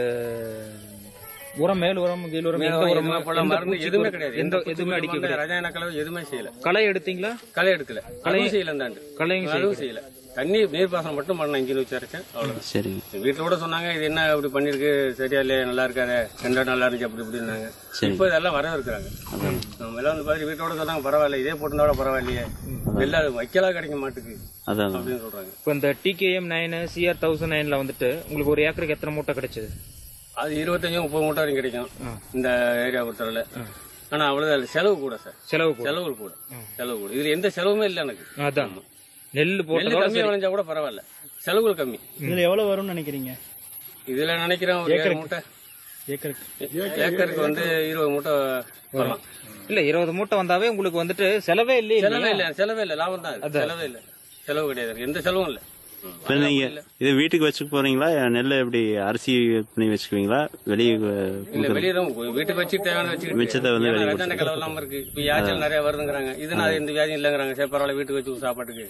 உரம் மேல் உரம் கீழ் உரம் எந்த உரம் எதுவுமே போடல, மருந்து எதுவுமே கிடையாது எந்த எதுவுமே அடிக்க மருந்து, ரசாயன கலவை எதுவுமே செய்யல களை எடுத்தீங்களா களை எடுக்கல களையும் செய்யல இந்த ஆண்டு களையும் அதுவும் செய்யல தண்ணி நீர்ப்பாசனம் மட்டும் பண்ணேன் இன்ஜின் வச்சு அரைச்சேன் அவ்வளவுதான் சரிங்க வீட்டுல கூட சொன்னாங்க இது என்ன இப்படி பண்ணிருக்கு சரியா இல்லையா நல்லா இருக்காரு ரெண்டா நல்லா இருந்துச்சு அப்படி இப்படின்னாங்க சரி. இப்போ இதெல்லாம் வர இருக்கிறாங்க நம்ம எல்லாம் வந்து பார்த்து வீட்டோட சொன்னாங்க பரவாயில்ல இதே போட்டுருந்தா கூட பரவாயில்லையே எல்லாம் வைக்கலாம் கிடைக்க மாட்டுக்கு அதான் அப்படின்னு சொல்றாங்க இப்போ இந்த டிகேஎம் நைனு சிஆர் தௌசண்ட் நைன்ல வந்துட்டு உங்களுக்கு ஒரு ஏக்கருக்கு எத்தனை மூட்டை கிடைச்சது அது இருபத்தஞ்சு முப்பது மூட்டை வரைக்கும் கிடைக்கும் இந்த ஏரியா பொறுத்தவரை ஆனா அவ்வளவு செலவு கூட சார் செலவு கூட செலவு கூட செலவு கூட இதுல எந்த செலவுமே இல்லை எனக்கு அதான் நெல் நெல் போட்டதோட கம்மியா விளைஞ்சா கூட பரவாயில்ல செலவுகள் கம்மி இதுல எவ்வளவு வரும்னு நினைக்கிறீங்க இதுல நினைக்கிறேன் ஒரு ஏழு மூட்டை ஏக்கருக்கு ஏக்கருக்கு வந்து இருபது மூட்டை வரலாம் இல்ல இருபது மூட்டை வந்தாவே உங்களுக்கு வந்துட்டு செலவே இல்லையே செலவே இல்ல செலவே இல்ல லாபம் தான் இது. செலவே இல்ல செலவு கிடையாது எந்த செலவும் இல்ல இப்போ நீங்க இது வீட்டுக்கு வச்சுக்க போறீங்களா நெல்லை எப்படி அரிசி பண்ணி வச்சுக்குவீங்களா வெளியே இல்ல வெளியே தான் போய் வீட்டுக்கு வச்சு தேவையான வச்சுக்கிட்டு மிச்சத்தை வந்து வெளியே ரஜான கலவு இல்லாம இருக்கு இப்ப யாச்சல் நிறைய வருதுங்கிறாங்க இது நான் எந்த வியாதியும் இல்லங்கிறாங்க சரி பரவாயில்ல வீட்டுக்கு வச்சு சாப்பாட்டுக்கு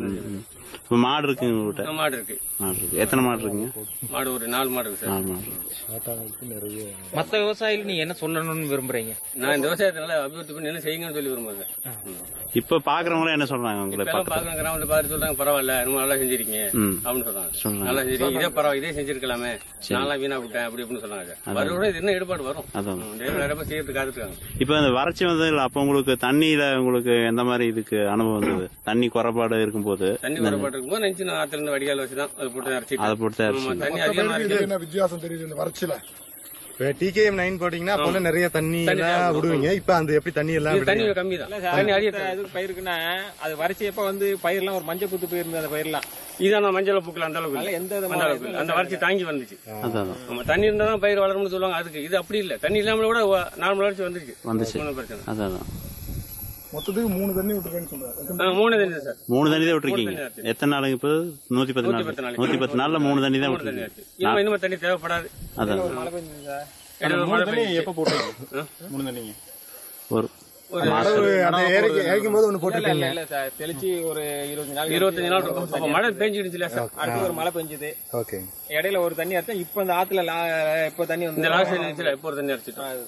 இப்போ மாடு இருக்குங்க உங்கள்கிட்ட மாடு இருக்கு மாடு இருக்கு எத்தனை மாடு இருக்குங்க மாடு ஒரு நாலு மாடு இருக்கு சார் நாலு மாடு இருக்கு. மத்த விவசாயிகள் நீ என்ன சொல்லணும்னு விரும்புறீங்க நான் இந்த விவசாயத்தை நல்லா அபிவிருத்தி பண்ணி என்ன செய்யுங்கன்னு சொல்லி விரும்புறேன் இப்போ பாக்குறவங்க என்ன சொல்றாங்க உங்களை இப்ப எல்லாம் பாக்குற கிராமத்தை பார்த்து சொல்றாங்க பரவாயில்ல ரொம்ப நல்லா செஞ்சிருக்கீங்க அப்படின்னு சொல்றாங்க சொல்றாங்க. நல்லா செஞ்சு இதே பரவாயில்ல இதே செஞ்சிருக்கலாமே நான்லாம் வீணா விட்டேன் அப்படி இப்படின்னு சொன்னாங்க வருவோட இது என்ன ஈடுபாடு வரும் அதான். ம், நிறைய பேர் செய்யறதுக்கு காத்துருக்காங்க இப்போ அந்த வறட்சி வந்து அப்போ உங்களுக்கு தண்ணியில உங்களுக்கு எந்த மாதிரி இதுக்கு அனுபவம் வந்தது தண்ணி குறைபாடு இருக்கும்போது தண்ணி வரப்பாட்டு இருக்கும்போது நினைச்சு நான் ஆத்துல இருந்து வடிகால் வச்சு தான் அதை போட்டு அரைச்சிட்டு அதை போட்டு தான் ஆமா, அரிசி தண்ணி அதிகமா இது இருக்கு என்ன வித்தியாசம் தெரியுது இந்த வறட்சியில இப்போ டிகேஎம் நைன் போட்டீங்கன்னா அப்போ நிறைய தண்ணி எல்லாம் விடுவீங்க இப்ப அந்த எப்படி தண்ணி எல்லாம் இது தண்ணி கம்மி தான் தண்ணி அதிக இது பயிருக்குன்னா அது வரிசையப்ப வந்து பயிர்லாம் ஒரு மஞ்சள் குத்து போயிருந்தது அந்த பயிர்லாம் இதான் நான் மஞ்சள் பூக்கல அந்த அளவுக்கு இல்ல. எந்த அந்த அளவுக்கு இல்ல. அந்த வறட்சி தாங்கி வந்துச்சு அதான் அதான். நம்ம தண்ணி இருந்தா தான் பயிர் வளரும்னு சொல்லுவாங்க அதுக்கு இது அப்படி இல்ல தண்ணி இல்லாம கூட நார்மல் வளர்ச்சி வந்துச்சு வந்துச்சு. ஒண்ணும் பிரச்சனை இல்ல. அதான் அதான். மொத்தத்துக்கு மூணு தண்ணி விட்டுருக்கேன்னு சொல்றாரு ஆ, மூணு தண்ணி தான் சார் மூணு தண்ணி தான் விட்டுருக்கீங்க எத்தனை நாளுங்க இப்போ நூத்தி பத்து நாள் பத்து நாளைக்கு. நூத்தி பத்து நாள்ல மூணு தண்ணி தான் மூணு தண்ணி விட்டுருக்கீங்க ஆச்சு இன்னும் இன்னும் தண்ணி தேவைப்படாது அதான் இடையில மழை பெய்ஞ்சுச்சு. எப்ப போட்டீங்க மூணு தண்ணிங்க ஒரு அந்த ஏறிக்கு ஏறிக்கும் போது ஒண்ணு போட்டுருக்கீங்க இல்ல சார் தெளிச்சு ஒரு இருபது நாள் இருபத்தஞ்சு நாள் இருக்கும் அப்ப மழை பெஞ்சிடுச்சுல சார் அடுத்து ஒரு மழை பெஞ்சது ஓகே இடையில ஒரு தண்ணி அரைச்சா இப்ப இந்த ஆத்துல லா- இப்ப தண்ணி இந்த வந்து லாஸ்ட் இருந்துச்சுல இப்போ ஒரு தண்ணி அரைச்சிட்டோம்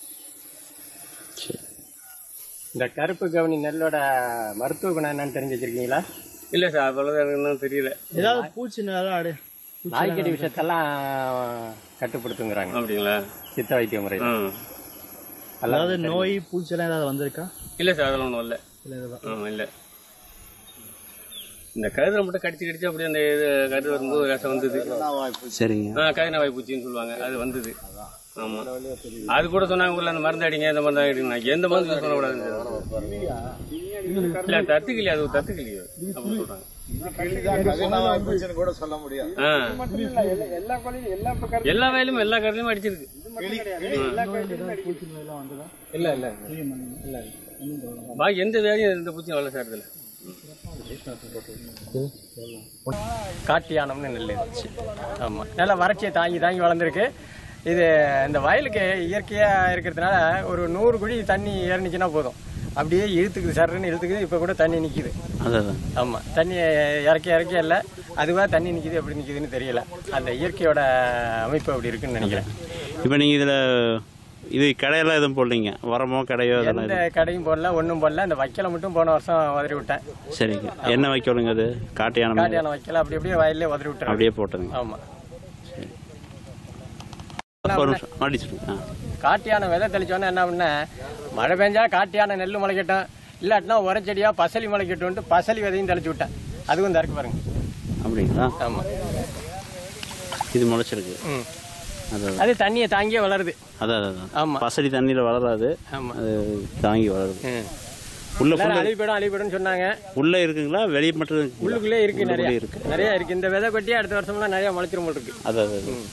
இந்த கருப்பு கவனி நெல்லோட மருத்துவ குணம் என்னன்னு தெரிஞ்சு வச்சிருக்கீங்களா இல்ல சார் அவ்வளவு எனக்கு இன்னும் தெரியல ஏதாவது பூச்சி நல்லா அடு நாய்க்கடி விஷயத்தெல்லாம் கட்டுப்படுத்துங்கிறாங்க அப்படிங்களா சித்த வைத்திய முறை ம். அதாவது நோய் பூச்சி எல்லாம் ஏதாவது வந்திருக்கா இல்ல சார் அதெல்லாம் ஒண்ணும் இல்ல ஆமா இல்ல இந்த கருதுல மட்டும் கடிச்சு கடிச்சு அப்படியே அந்த இது கருது வரும்போது விஷம் வந்தது சரிங்க ஆ கதின வாய் பூச்சின்னு சொல்லுவாங்க அது வந்தது ஆமா அது கூட சொன்னாங்க உள்ள அந்த மருந்து அடிங்க இந்த மருந்து அடிங்க எந்த மருந்து யூஸ் பண்ணக்கூடாது இல்ல தத்துக்கிளி அது ஒரு தத்துக்கிளி அப்படின்னு சொல்றாங்க ஆ. எல்லா வயலும் எல்லா கருதுலயும் அடிச்சிருக்கு இல்ல இல்ல பாக்கி எந்த வேலையும் இந்த பூச்சியும் வரல சார் இதுல காட்டு யானம்னு நெல் இருந்துச்சு ஆமா நல்லா வறட்சியை தாங்கி தாங்கி வளர்ந்துருக்கு இது இந்த வயலுக்கு இயற்கையா இருக்கிறதுனால ஒரு நூறு குழி தண்ணி இறங்கிச்சுன்னா போதும் அப்படியே இழுத்துக்குது சர்ன்னு இழுத்துக்குது இப்ப கூட தண்ணி நிக்குது அதான் அதான். ஆமா தண்ணி இறக்கி இறக்கி இல்ல அதுவா தண்ணி நிக்குது எப்படி நிக்குதுன்னு தெரியல அந்த இயற்கையோட அமைப்பு அப்படி இருக்குன்னு நினைக்கிறேன் இப்போ நீங்க இதுல இது கடையெல்லாம் எதுவும் போடலீங்க உரமோ கடையோ அதெல்லாம் எந்த கடையும் போடல ஒண்ணும் போடல அந்த வைக்கல மட்டும் போன வருஷம் உதறி விட்டேன் எதுவும்? சரிங்க என்ன வைக்கணுங்க அது காட்டு யானை மாதிரி? காட்டியான வைக்கல அப்படி அப்படியே வயல்லே உதறி விட்டுறேன் அப்படியே போட்டுருங்க ஆமா ஒரு நிமிஷம் மறுபடியும் சொல்லுங்க ஆ. காட்டியான விதை தெளிச்சோன்னே என்ன பண்ண மழை பெஞ்சா காட்டியான நெல் முளைக்கட்டும் இல்லாட்டினா உரச்செடியா பசலி முளைக்கட்டும்ட்டு பசலி விதையும் தெளிச்சு விட்டேன் அதுவும் தருக்கு பாருங்க அப்படிங்களா ஆமா இது முளைச்சிருக்கு ம் அதான் அது தண்ணியை தாங்கியே வளருது அதான் அதான், அதான் ஆமா. பசடி தண்ணியில வளராது ஆமா அது தாங்கி வளருது ம். உள்ள எல்லாரும் ஃபுல்லா அழிவு போயிடும் அழிவு போயிடும்னு சொன்னாங்க உள்ள இருக்குங்களா வெளியே மட்டும் இருக்குங்களா? உள்ளுக்குள்ளே இருக்கு நிறைய உள்ளுக்குள்ளே இருக்கு நிறைய இருக்கு இந்த விதை கொட்டி அடுத்த வருஷம்லாம் நிறைய முளைச்சிரும் போல இருக்கு அதான் அதான், அதான்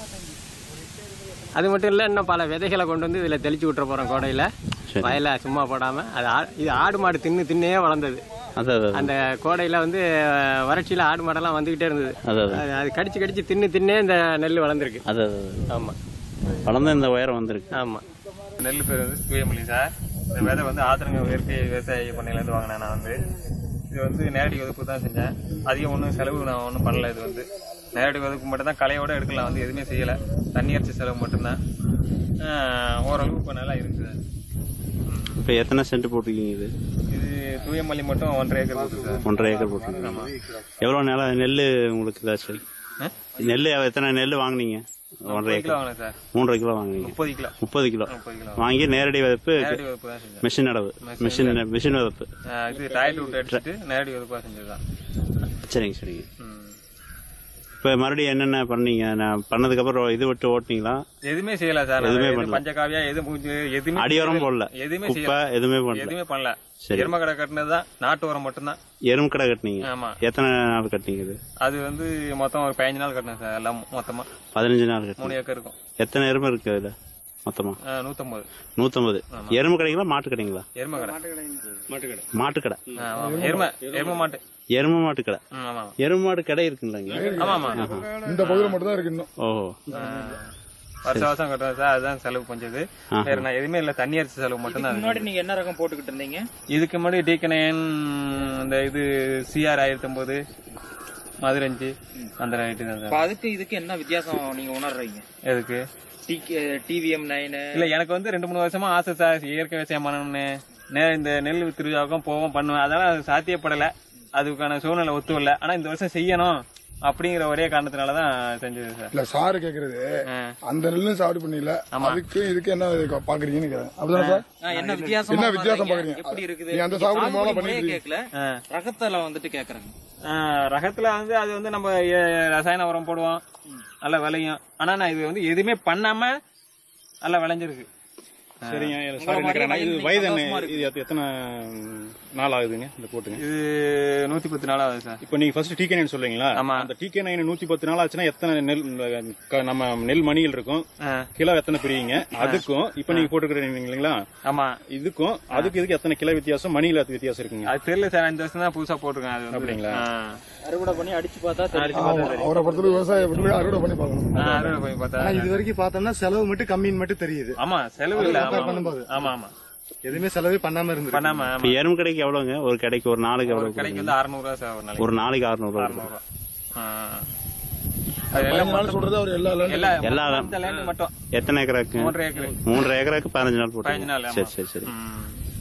அது மட்டும் இல்ல இன்னும் பல விதைகளை கொண்டு வந்து இதுல தெளிச்சு விட்டுற போறோம் கோடையில சரி. வயல சும்மா போடாம அது ஆ- இது ஆடு மாடு தின்னு தின்னே வளர்ந்தது அதான் அதான், அதான் அந்த கோடையில வந்து அஹ், வறட்சியில ஆடு மாடெல்லாம் வந்துகிட்டே இருந்தது அதான் அதான் அது- அது கடிச்சு கடிச்சு தின்னு தின்னே இந்த நெல் வளர்ந்துருக்கு அதான் அதான், அதான் ஆமா வளர்ந்து இந்த உயரம் வந்திருக்கு ஆமா நெல் பேர் வந்து தூயமல்லி சார் இந்த விதை வந்து ஆத்திரங்க இயற்கை விவசாய பண்ணையிலேருந்து வாங்கினேன் நான் வந்து இது வந்து நேரடி விதப்பு தான் செஞ்சேன் அதிகம் ஒன்றும் செலவு நான் ஒன்றும் பண்ணல இது வந்து நேரடி விதப்பு மட்டும் தான் களையோட எடுக்கலாம் வந்து எதுவுமே செய்யலை தண்ணி அரைச்ச செலவு மட்டும்தான் ஆஹ் ஓரளவு இப்போ நல்லா இருக்குது இப்போ எத்தனை சென்ட் போட்டிருக்கீங்க இது இது தூயமல்லி மட்டும் ஒன்றரை ஏக்கர் போட்டு சார் ஒன்றரை ஏக்கர் போட்டு எவ்வளோ நிலம் நெல் உங்களுக்கு ஏதாச்சும் ஆ? நெல் எத்தனை நெல் வாங்குனீங்க ஒன்றரை கிலோ ஏக்கர் வாங்கினேன் சார் மூன்றரை கிலோ வாங்குனீங்க முப்பது கிலோ முப்பது கிலோ முப்பது கிலோ வாங்கி நேரடி விதப்பு நேரடி வகுப்பு தான் செஞ்சேன் மிஷின் நடவு மிஷின் மிஷின் விதப்பு ஆ, இது டாய்லெட் விட்டு அடிச்சுட்டு நேரடி வகுப்பாக செஞ்சதுதான் சரிங்க சரிங்க ம். இப்போ மறுபடியும் என்னென்ன பண்ணீங்க நான் பண்ணதுக்கப்புறம் இது விட்டு ஓட்டினீங்களா எதுவுமே செய்யல சார் எதுவுமே எதுவுமே பண்ணல. பஞ்சகாவியா எது மூஞ்சி எதுவுமே அடியோரம் செய்யல. போடல எதுவுமே குப்பை செய்யல எதுவுமே பண்ணல எதுவுமே பண்ணல சரி. எரும கடை கட்டினதுதான் நாட்டு உரம் மட்டும்தான் எறும்பு கடை கட்டினீங்க ஆமா எத்தனை நாள் கட்டினீங்க இது அது வந்து மொத்தம் ஒரு பதினஞ்சு நாள் கட்டினேன் சார் எல்லாம் மொத்தமா பதினஞ்சு நாள் கட்டினீங்க மூணு ஏக்கர் இருக்கும் எத்தனை எறும்பு இருக்கு அதுல மொத்தமா ஆ, நூத்தம்பது நூத்தம்பது எறும்பு கடைங்களா மாட்டு கடைங்களா எரும கடை மாட்டு கடை ஆ, ஆமா. எரும எரும மாட்டு எருமை மாட்டு கடை ம், ஆமா எருமை மாட்டு கடை இருக்குங்களாங்க ஆமா ஆமா இந்த பகுதியில் மட்டும் தான் இருக்கு இன்னும் ஓஹோ வருஷம் வருஷம் கட்டுறேன் சார் அதுதான் செலவு பஞ்சது வேற நான் எதுவுமே இல்ல தண்ணி அரிசி செலவு மட்டும் தான் முன்னாடி நீங்க என்ன ரகம் போட்டுக்கிட்டு இருந்தீங்க இதுக்கு முன்னாடி டீக்கனையன் இந்த இது சிஆர் ஆயிரத்தி ஒன்பது மதுரஞ்சு அந்த ரைட்டு தான் அப்ப சார் அதுக்கு இதுக்கு என்ன வித்தியாசம் நீங்க உணர்றீங்க எதுக்கு டிவிஎம் நைனு இல்ல எனக்கு வந்து ரெண்டு மூணு வருஷமா ஆசை சார் இயற்கை விவசாயம் பண்ணணும்னு நே- இந்த நெல் திருவிழாவுக்கும் போவோம் பண்ணுவேன் அதெல்லாம் அது சாத்தியப்படல அதுக்கான சூழ்நிலை ஒத்து வரல ஆனா இந்த வருஷம் செய்யணும் அப்படிங்கிற ஒரே காரணத்தினாலதான் செஞ்சது சார் இல்ல சாரு கேக்குறது ஆ. அந்த நெல்லும் சாப்பிடு பண்ணல அதுக்கு இதுக்கு என்ன இது பாக்குறீங்கன்னு கேக்குறேன் அப்படிதானே சார் ஆ, என்ன வித்தியாசம் என்ன வித்தியாசம் பாக்குறீங்க எப்படி இருக்குது நீ அந்த சாகுபடி சாகுபடி மூலம் முறையே பண்ணிட்டு கேட்கல ஆ. ரகத்துல வந்துட்டு கேக்குறாங்க ஆ, ரகத்துல வந்து அது வந்து நம்ம எ- ரசாயன உரம் போடுவோம் நல்லா விளையும் ஆனா நான் இது வந்து எதுவுமே பண்ணாம நல்லா விளைஞ்சிருக்கு சரிங்க உங்களை சாரி மாதிரியே நினைக்கிறேன் இது வயது வயது என்ன சந்தோஷமா இருக்கு. இது எத்த- எத்தனை நாள் ஆகுதுங்க இந்த போட்டுங்க இது நூத்தி பத்து நாள் ஆகுது சார் இப்போ நீங்க ஃபர்ஸ்ட் டிகே நைன் சொல்றீங்களா ஆமா. அந்த டிகே நைன் நூத்தி பத்து நாள் ஆச்சுன்னா எத்தனை நெல் க- நம்ம நெல் மணிகள் இருக்கும் ஆ. கிலோ எத்தனை பிரியுங்க அதுக்கும் இப்ப நீங்க போட்டுக்கிறீங்க இல்லைங்களா ஆமா இதுக்கும் அதுக்கு இதுக்கு எத்தனை கிலோ வித்தியாசம் மணியில வித்தியாசம் இருக்குங்க அது தெரியல சார் இந்த வருஷம் தான் புதுசா போட்டிருக்கேன் அது வந்து. அப்படிங்களா? ஆ. அறுவடை பண்ணி அடிச்சு பார்த்தா அடிச்சு தெரியும். பார்த்தா தெரியும். அவரை பொறுத்தவரை விவசாய வீட்டுல அறுவடை பண்ணி பார்க்கணும் ஆ, அறுவடை பண்ணி பார்த்தா ஆனா இது வரைக்கும் பார்த்தோம்னா செலவு மட்டும் கம்மின்னு மட்டும் தெரியுது ஆமா செலவு இல்ல compare ஆமா. பண்ணும்போது. ஆமா ஆமா எதுவுமே செலவே பண்ணாம இருந்து பண்ணாம இப்ப ஆமா எறும்பு கடைக்கு எவ்வளவுங்க ஒரு கடைக்கு ஒரு நாளைக்கு ஒரு எவ்வளவு கடைக்கு கொடுக்குறீங்க? வந்து அறுநூறு ரூபா சார் ஒரு நாளைக்கு ஒரு நாளைக்கு அறுநூறு ரூபா அறுநூறு ரூபா ஆ. அது எல்லாம் பதினஞ்சு நாள் சொல்றது அவர் எல்லா land எல்லா எல்லா இந்த லேண்ட் மட்டும் எத்தனை ஏக்கராக்கு மூன்றரை ஏக்கர் மூன்றரை ஏக்கராக்கு பதினஞ்சு நாள் போட்டு பதினஞ்சு நாள், ஆமா. சரி சரி சரி ம்.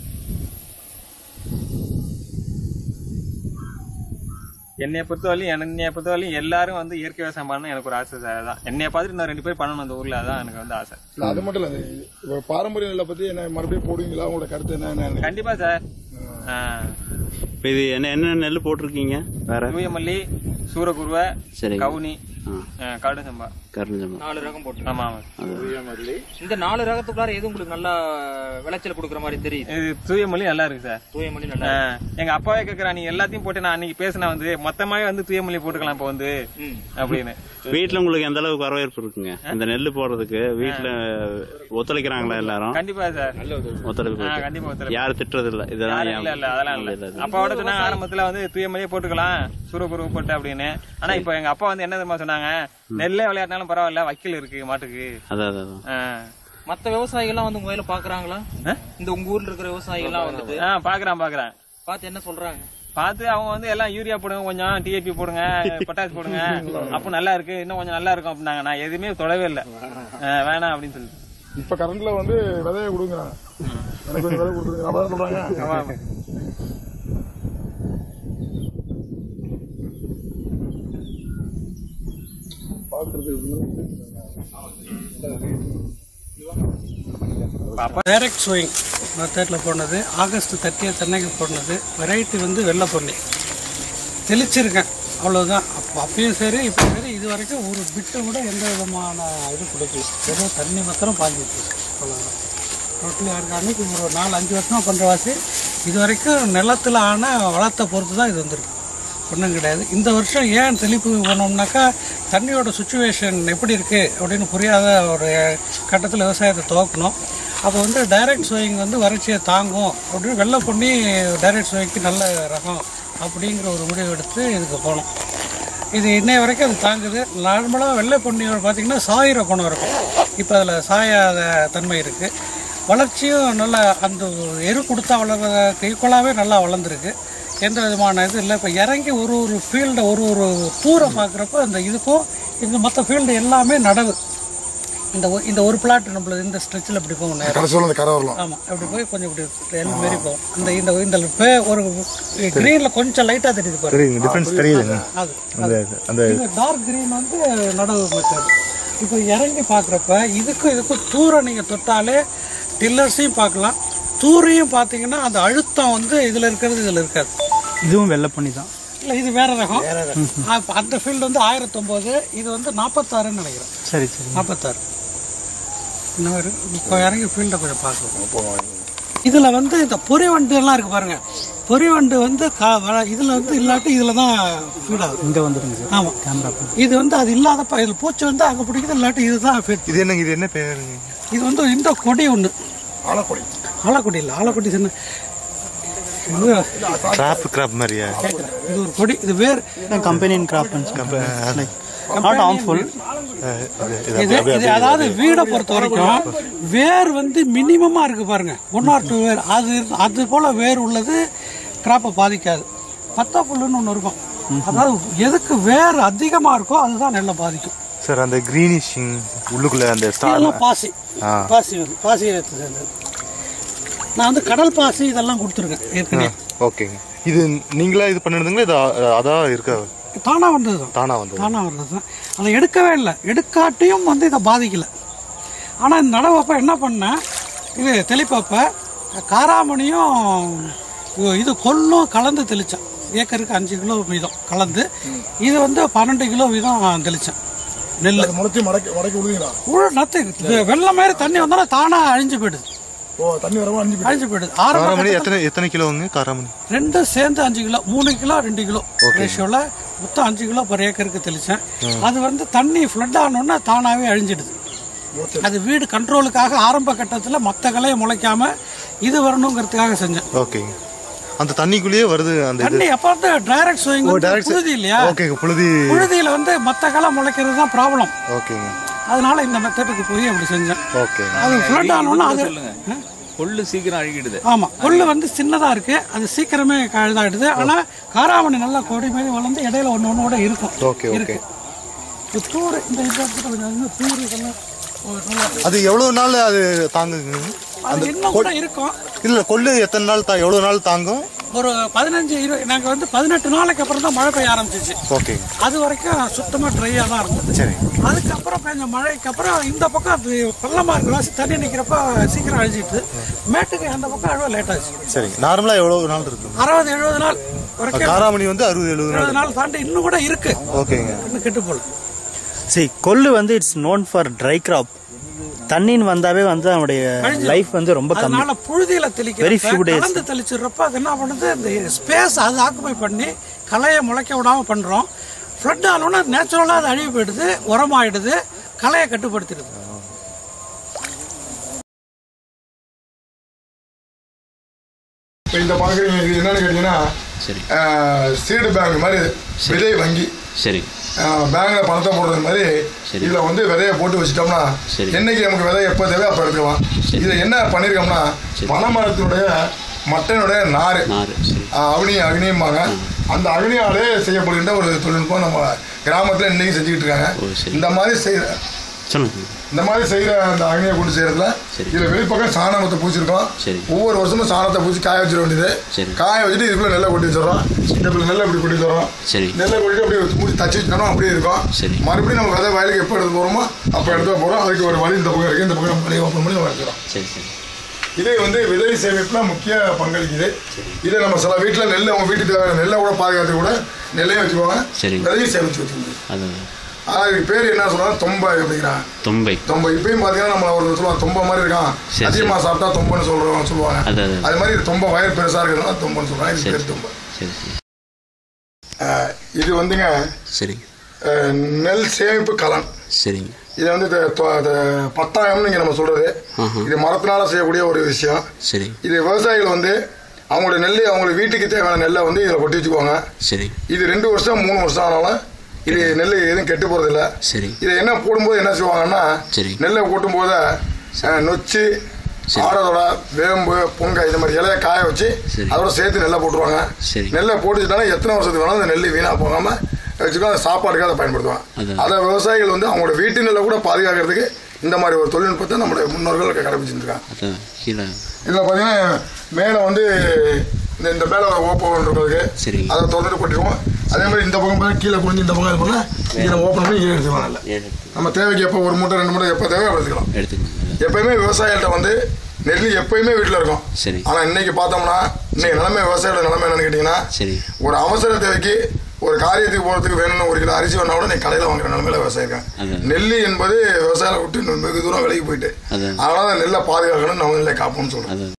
என்னைய பொறுத்தவரையும் என்னைய பொறுத்தவரையும் எல்லாரும் வந்து இயற்கை விவசாயம் பண்ணணும் எனக்கு ஒரு ஆசை சார் தான் என்னைய பார்த்துட்டு நான் ரெண்டு பேர் பண்ணணும் அந்த ஊர்ல அதான் எனக்கு வந்து ஆசை இல்ல அது மட்டும் இல்ல அது இப்ப பாரம்பரிய நெல்லை பத்தி என்ன மறுபடியும் போடுவீங்களா உங்களோட கருத்து என்ன என்ன கண்டிப்பா சார் ஆ. இப்ப இது என்ன என்ன நெல் போட்டிருக்கீங்க வேற தூயமல்லி சூரகுருவை சரி கவுனி ஆ. ஆ, காடு சம்பா கருஞ்சமா நாலு ரகம் போட்டு ஆமா ஆமா இந்த நாலு ரகத்துக்குள்ளார எது உங்களுக்கு நல்லா விளைச்சல் கொடுக்குற மாதிரி தெரியுது இது தூயமல்லி நல்லா இருக்கு சார் தூயமல்லி நல்லா ஆ, எங்க அப்பாவே கேக்குறா நீ எல்லாத்தையும் போட்டு நான் அன்னைக்கு பேசினா வந்து மொத்தமாவே வந்து தூயமல்லி போட்டுக்கலாம் இப்ப வந்து ம். அப்படின்னு வீட்டுல உங்களுக்கு எந்த அளவுக்கு வரவேற்பு இருக்குங்க இந்த நெல் போடுறதுக்கு வீட்டுல ஒத்துழைக்கிறாங்களா எல்லாரும் கண்டிப்பா சார் ஒத்துழைப்பு ஆ, கண்டிப்பா ஒத்துழைப்பு. யாரும் திட்டுறது இல்ல இதெல்லாம் யாரும் இல்ல இல்ல அதெல்லாம் இல்ல, இல்ல இல்ல. அப்பாவோட சொன்னாங்க ஆரம்பத்துல வந்து தூயமல்லியே போட்டுக்கலாம் சூரகுரு போட்டு அப்படின்னு ஆனா இப்ப எங்க அப்பா வந்து என்ன தெரியுமா சொன்னாங்க நெல்லே விளையாடினாலும் பரவாயில்ல வக்கீல் இருக்கு மாட்டுக்கு அதான் அதான், அதான் ஆ. மத்த விவசாயிகள்லாம் வந்து உங்க வயல பாக்குறாங்களா இந்த உங்க ஊர்ல இருக்கிற விவசாயிகள்லாம் வந்துட்டு ஆ பாக்குறேன் பாக்குறேன் பார்த்து என்ன சொல்றாங்க பார்த்து அவங்க வந்து எல்லாம் யூரியா போடுங்க கொஞ்சம் டிஏபி போடுங்க பொட்டாஸ் போடுங்க அப்ப நல்லா இருக்கு இன்னும் கொஞ்சம் நல்லா இருக்கும் அப்படின்னாங்க நான் எதுவுமே தொடவே இல்லை வேணாம் அப்படின்னு சொல்லிட்டு இப்ப கரண்ட்ல வந்து விதைய கொடுக்குறாங்க எனக்கு கொஞ்சம் விதை கொடுத்துருங்க அப்பதான் சொல்றாங்க ஆமா, ஆமா. டைரக்ட் சோயிங் மெத்தடில் போனது ஆகஸ்ட் தேர்ட்டிய சென்னைக்கு போனது வெரைட்டி வந்து வெள்ளை பொன்னி தெளிச்சிருக்கேன் அவ்வளோதான் அப்போ அப்பயும் சரி இப்போ சரி இது வரைக்கும் ஒரு பிட்டு கூட எந்த விதமான இது கொடுக்கல வெறும் தண்ணி மாத்திரம் பாஞ்சிட்டு அவ்வளோதான் டோட்டலி ஆர்கானிக் ஒரு நாலு அஞ்சு வருஷமாக பண்ணுற வாசி இது வரைக்கும் நிலத்தில் ஆன வளத்தை பொறுத்து தான் இது வந்திருக்கு ஒன்றும் கிடையாது இந்த வருஷம் ஏன் தெளிப்பு பண்ணோம்னாக்கா தண்ணியோட சுச்சுவேஷன் எப்படி இருக்குது அப்படின்னு புரியாத ஒரு கட்டத்தில் விவசாயத்தை துவக்கணும் அப்போ வந்து டைரக்ட் சோயிங் வந்து வறட்சியை தாங்கும் அப்படின்னு வெள்ளை பொண்ணி டைரக்ட் சோயிங்க்கு நல்ல ரகம் அப்படிங்கிற ஒரு முடிவு எடுத்து இதுக்கு போனோம் இது இன்னைய வரைக்கும் அது தாங்குது நார்மலாக வெள்ளை பொன்னியோட பார்த்தீங்கன்னா சாயிர குணம் இருக்கும் இப்போ அதில் சாயாத தன்மை இருக்குது வளர்ச்சியும் நல்லா அந்த எரு கொடுத்தா வளர்றதுக்கு ஈக்குவலாகவே நல்லா வளர்ந்துருக்கு எந்த விதமான இது இல்லை இப்போ இறங்கி ஒரு ஒரு ஃபீல்டை ஒரு ஒரு தூரம் பார்க்குறப்ப அந்த இதுக்கும் இந்த மற்ற ஃபீல்டு எல்லாமே நடவு இந்த ஒ- இந்த ஒரு பிளாட் நம்மளுக்கு இந்த ஸ்ட்ரெச்சில் இப்படி போகும் நேரம் கடைசியில் அந்த கரை வரலாம் ஆமாம் அப்படி போய் கொஞ்சம் இப்படி எல் மாரி போகும் இந்த இந்த இந்த பே ஒரு கிரீனில் கொஞ்சம் லைட்டாக தெரியுது பாருங்க தெரியுங்க டிஃபரன்ஸ் தெரியுதுங்க அது அந்த அந்த இந்த டார்க் கிரீன் வந்து நடவு மெத்தட் இப்போ இறங்கி பார்க்குறப்ப இதுக்கும் இதுக்கும் தூரம் நீங்கள் தொட்டாலே டில்லர்ஸையும் பார்க்கலாம் தூரையும் பார்த்தீங்கன்னா அந்த அழுத்தம் வந்து இதில் இருக்கிறது இதில் இருக்காது இதுவும் வெள்ளை பண்ணி தான் இல்லை இது வேற ரகம் அப்ப அந்த ஃபீல்டு வந்து ஆயிரத்தொம்போது இது வந்து நாற்பத்தாறுன்னு நினைக்கிறேன் சரி சரி நாற்பத்தாறு இன்னும் இரு- இப்போ இறங்கி ஃபீல்டை கொஞ்சம் பார்க்கலாம் இதில் வந்து இந்த பொறி வண்டு எல்லாம் இருக்கு பாருங்க பொறி வண்டு வந்து கா- வ- இதுல வந்து இல்லாட்டி இதுல தான் ஃபீட் ஆகுது இங்கே வந்துடுங்க சார் ஆமாம் கேமரா இது வந்து அது இல்லாதப்ப இதில் பூச்சி வந்து அங்கே பிடிக்குது இல்லாட்டி இதுதான் ஃபீட் இது என்னங்க இது என்ன பேருங்க இது வந்து இந்த கொடி ஒன்று ஆலக்கொடி ஆலக்கொடி இல்லை ஆலக்கொடி சின்ன இது கிராப் கிராப் மாதிரியா கேட்குறேன் இது ஒரு கொடி இது வேர் கம்பெனியின் கிராஃப்ட் நாட் ஹார்ம்ஃபுல் இது இது அதாவது வீடை பொறுத்த வரைக்கும் வேர் வந்து மினிமமா இருக்கு பாருங்க ஒன் ஆர் டூ வேர் அது அது போல வேர் உள்ளது கிராப்பை பாதிக்காது பத்தா புல்லுன்னு ஒன்று இருக்கும் அதாவது எதுக்கு வேர் அதிகமா இருக்கோ அதுதான் நெல்லை பாதிக்கும் சார் அந்த கிரீனிஷிங் உள்ளுக்குள்ள அந்த ஸ்டார் இதெல்லாம் பாசி ஆ. பாசி வந்து பாசி இனத்தை சேர்ந்தது நான் வந்து கடல் பாசி இதெல்லாம் கொடுத்துருக்கேன் ஏற்கனவே ஓகேங்க இது நீங்களா இது பண்ணிருந்தீங்களா இது அ- அதான் இருக்கா தானா வந்தது தான் தானா வந்தது தானா வந்தது தான் அதை எடுக்கவே இல்லை எடுக்காட்டியும் வந்து இதை பாதிக்கல ஆனால் இந்த நடவப்ப என்ன பண்ணேன் இது தெளிப்பப்ப காராமணியும் இது- இது கொல்லும் கலந்து தெளித்தேன் ஏக்கருக்கு அஞ்சு கிலோ வீதம் கலந்து இது வந்து பன்னெண்டு கிலோ வீதம் தெளித்தேன் நெல் முளைச்சி மடக்கி மடக்கி விடுவீங்களா உழு நத்து இது வெள்ளம் மாதிரி தண்ணி வந்தாலும் தானாக அழிஞ்சு போயிடுது ஓ தண்ணி வரவும் அஞ்சு அழிஞ்சு போயிடுது ஆரம்ப காராமணி கட்டத்துல எத்தனை எத்தனை கிலோங்க காராமணி ரெண்டும் சேர்ந்து அஞ்சு கிலோ மூணு கிலோ ரெண்டு கிலோ ரேஷியோவில் மொத்தம் அஞ்சு கிலோ பர் ஏக்கருக்கு தெளித்தேன் அது வந்து தண்ணி ஃப்ளட் ஆனோன்னா தானாகவே அழிஞ்சிடுது அது வீடு கண்ட்ரோலுக்காக ஆரம்ப கட்டத்தில் மற்ற கலையை முளைக்காம இது வரணுங்கிறதுக்காக செஞ்சேன் ஓகேங்க அந்த தண்ணிக்குள்ளேயே வருது அந்த இது தண்ணி எப்போ வந்து டைரக்ட் ஸ்விங் ஓ direct புழுதி இல்லையா ஓகேங்க புழுதி புழுதியில் வந்து மற்ற களை முளைக்கிறது தான் ப்ராப்ளம் ஓகேங்க அதனால இந்த மெத்தடுக்கு போய் அப்படி செஞ்சேன் ஓகே அது ஃப்ளட் ஆனோன்னா அது ஆ? கொள்ளு சீக்கிரம் அழுகிடுது ஆமா கொள்ளு வந்து சின்னதா இருக்கு அது சீக்கிரமே கழுதாயிடுது ஆனா காராமணி நல்லா கொடி மாதிரி வளர்ந்து இடையில ஒண்ணு ஒண்ணு கூட இருக்கும் ஓகே ஓகே இருக்கு இப்ப தூர் இந்த இது எடுத்துட்டு கொஞ்சம் இன்னும் தூர் இதெல்லாம் ஒரு நல்லா- அது எவ்வளவு நாள் அது தாங்குங்க அது இன்னும் கூட இருக்கும் இல்ல கொள்ளு எத்தனை நாள் தா எவ்வளவு நாள் தாங்கும் ஒரு பதினஞ்சு இருபது நாங்க வந்து பதினெட்டு நாளைக்கு அப்புறம் தான் மழை பெய்ய ஆரம்பிச்சிச்சு ஓகேங்க அது வரைக்கும் சுத்தமா ட்ரையா தான் இருந்தது சரி அதுக்கப்புறம் பெஞ்ச மழைக்கு அப்புறம் இந்த பக்கம் அது பள்ளமா இருக்கு தண்ணி நிக்கிறப்ப சீக்கிரம் அழிஞ்சிட்டு மேட்டுக்கு அந்த பக்கம் அழுவ லேட் ஆச்சு சரிங்க நார்மலா எவ்வளவு நாள் இருக்கும் அறுபது எழுபது நாள் வரைக்கும் காராமணி வந்து அறுபது எழுபது எழுபது நாள் நாள் தாண்டி இன்னும் கூட இருக்கு ஓகேங்க இன்னும் கெட்டு போல சரி கொள்ளு வந்து it's known for dry crop தண்ணின்னு வந்தாவே வந்து அவனுடைய லைஃப் வந்து ரொம்ப கம்மி அதனால புழுதியில Very தெளிக்கிறப்ப few days. கலந்து தெளிச்சிடுறப்ப அது என்ன பண்ணுது இந்த ஸ்பேஸ் அது ஆக்குபை பண்ணி களையை முளைக்க விடாம பண்றோம் ஃப்ளட் ஆனோன்னா நேச்சுரலா அது அழிவு போயிடுது உரமாயிடுது களையை கட்டுப்படுத்திடுது இப்போ இந்த பார்க்குறீங்க இது என்னன்னு கேட்டீங்கன்னா சரி சீடு பேங்க் மாதிரி விதை வங்கி சரி பேங்க்ல பணத்தை போடுறது மாதிரி சரி. இதுல வந்து விதையை போட்டு வச்சுட்டோம்னா சரி. என்னைக்கு நமக்கு விதை எப்போ தேவை அப்போ எடுக்கலாம் இதுல என்ன பண்ணிருக்கோம்னா பனைமரத்தினுடைய மட்டையினுடைய நார் நாறு சரி அக்னி அக்னியும்பாங்க அந்த அக்னியாலே செய்யப்படுகின்ற ஒரு தொழில்நுட்பம் நம்ம கிராமத்துல இன்னைக்கு செஞ்சுக்கிட்டு இருக்காங்க ஓ, சரி. இந்த மாதிரி செய்ய சொல்லுங்க இந்த மாதிரி செய்யற அந்த அக்னியை கொண்டு செய்யறதுல சரி. இதுல வெளிப்பக்கம் சாணத்தை பூச்சிருக்கோம் சரி. ஒவ்வொரு வருஷமும் சாணத்தை பூச்சி காய வச்சிட வேண்டியது சரி. காய வச்சுட்டு இதுக்குள்ள நெல்லை கொட்டி வச்சிடறோம் இந்த இப்படி நெல்லை இப்படி கொட்டி வச்சிடறோம் சரி நெல்லை கொட்டிட்டு அப்படியே மூடி தச்சு வச்சுட்டோம் அப்படியே இருக்கும் சரி. மறுபடியும் நம்ம விதை வயலுக்கு எப்போ எடுத்து போறோமோ அப்போ எடுத்து போறோம் அதுக்கு ஒரு வழி இந்த பக்கம் இருக்கு இந்த பக்கம் வழி ஓப்பன் பண்ணி நம்ம எடுத்துறோம் சரி சரி இது வந்து விதை சேமிப்புல முக்கிய பங்களிக்குது இதை நம்ம சில வீட்டில் நெல் அவங்க வீட்டுக்கு தேவையான நெல்லை கூட பாதுகாத்து கூட நெல்லையும் வச்சுக்குவாங்க சரி. விதையும் சேமிச்சு வச்சுக்கோங்க அது ஆனால் இதுக்கு பேர் என்ன சொல்றாங்க தொம்பை அப்படிங்கிறாங்க தொம்பை தொம்பை இப்பயும் பார்த்தீங்கன்னா நம்ம ஒரு சொல்லுவாங்க தொம்பை மாதிரி இருக்கான் சரி, அதிகமாக சாப்பிட்டா தொம்பைன்னு சொல்றோம் சொல்லுவாங்க அது, அது. அது மாதிரி இது தொம்பை வயர் பெருசா இருக்கிறதுனால தொம்பைன்னு சொல்றாங்க இது சரி. பேர் தொம்பை சரி சரி அஹ், இது வந்துங்க சரி அஹ், நெல் சேமிப்பு கலன் சரிங்க இது வந்து இந்த தொ- இந்த பத்தாயம்னு இங்க நம்ம சொல்றது ஆஹா. இது மரத்தினால செய்யக்கூடிய ஒரு விஷயம் சரி இது விவசாயிகள் வந்து அவங்களுடைய நெல் அவங்களுக்கு வீட்டுக்கு தேவையான நெல்லை வந்து இதில் கொட்டி வச்சுக்குவாங்க சரி இது ரெண்டு வருஷம் மூணு வருஷம் ஆனாலும் இது நெல் எதுவும் கெட்டு போறதில்ல சரி இதை என்ன போடும்போது என்ன செய்வாங்கன்னா சரி. நெல்லை கொட்டும் போது நொச்சி ஆடதோட வேம்பு பொங்க இந்த மாதிரி இலைய காய வச்சு சரி. அதோட சேர்த்து நெல்லை போட்டுருவாங்க சரி. நெல்லை போட்டுச்சுட்டாலும் எத்தனை வருஷத்துக்கு வேணாலும் அந்த நெல் வீணா போகாம வச்சுக்கோ அதை சாப்பாடுக்கு அதை பயன்படுத்துவாங்க அதான். அதை விவசாயிகள் வந்து அவங்களோட வீட்டு நெல்லை கூட பாதுகாக்கிறதுக்கு இந்த மாதிரி ஒரு தொழில்நுட்பத்தை நம்முடைய முன்னோர்கள் கடைபிடிச்சிட்டு இருக்காங்க அதான் கீழே இதில் பார்த்தீங்கன்னா மேலே வந்து இந்த இந்த மேலே ஒரு ஓப்பன் இருக்கிறதுக்கு சரி அதை திறந்துட்டு போட்டுருவோம் அதே மாதிரி இந்த பக்கம் பார்த்தா கீழே குனிஞ்சு இந்த பக்கம் இது பண்ணால் இதை நம்ம ஓப்பன் பண்ணி ஈடு எடுத்துக்கலாம் நல்லா ஏழு நம்ம தேவைக்கு எப்போ ஒரு மூட்டை ரெண்டு மூட்டை எப்போ தேவை எடுத்துக்கலாம் எடுத்துக்கோங்க எப்பயுமே விவசாயிகள்ட்ட வந்து நெல் எப்பயுமே வீட்டில் இருக்கும் சரி ஆனால் இன்னைக்கு பார்த்தோம்னா இன்னைக்கு நிலைமை விவசாயியோட நிலைமை என்னன்னு கேட்டிங்கன்னா சரி ஒரு அவசர தேவைக்கு ஒரு காரியத்துக்கு போகிறதுக்கு வேணும்னு ஒரு கிலோ அரிசி வேணா கூட நீ கடையில் வாங்குற நிலமையில விவசாயம் இருக்காங்க அதான் நெல் என்பது விவசாயம் விட்டு இன்னும் வெகு தூரம் விலகி போயிட்டு அதான் அதனால அந்த நெல்லை பாதுகாக்கணும் நம்ம நெல்லை காப்போம்னு சொல்றோம் அதான்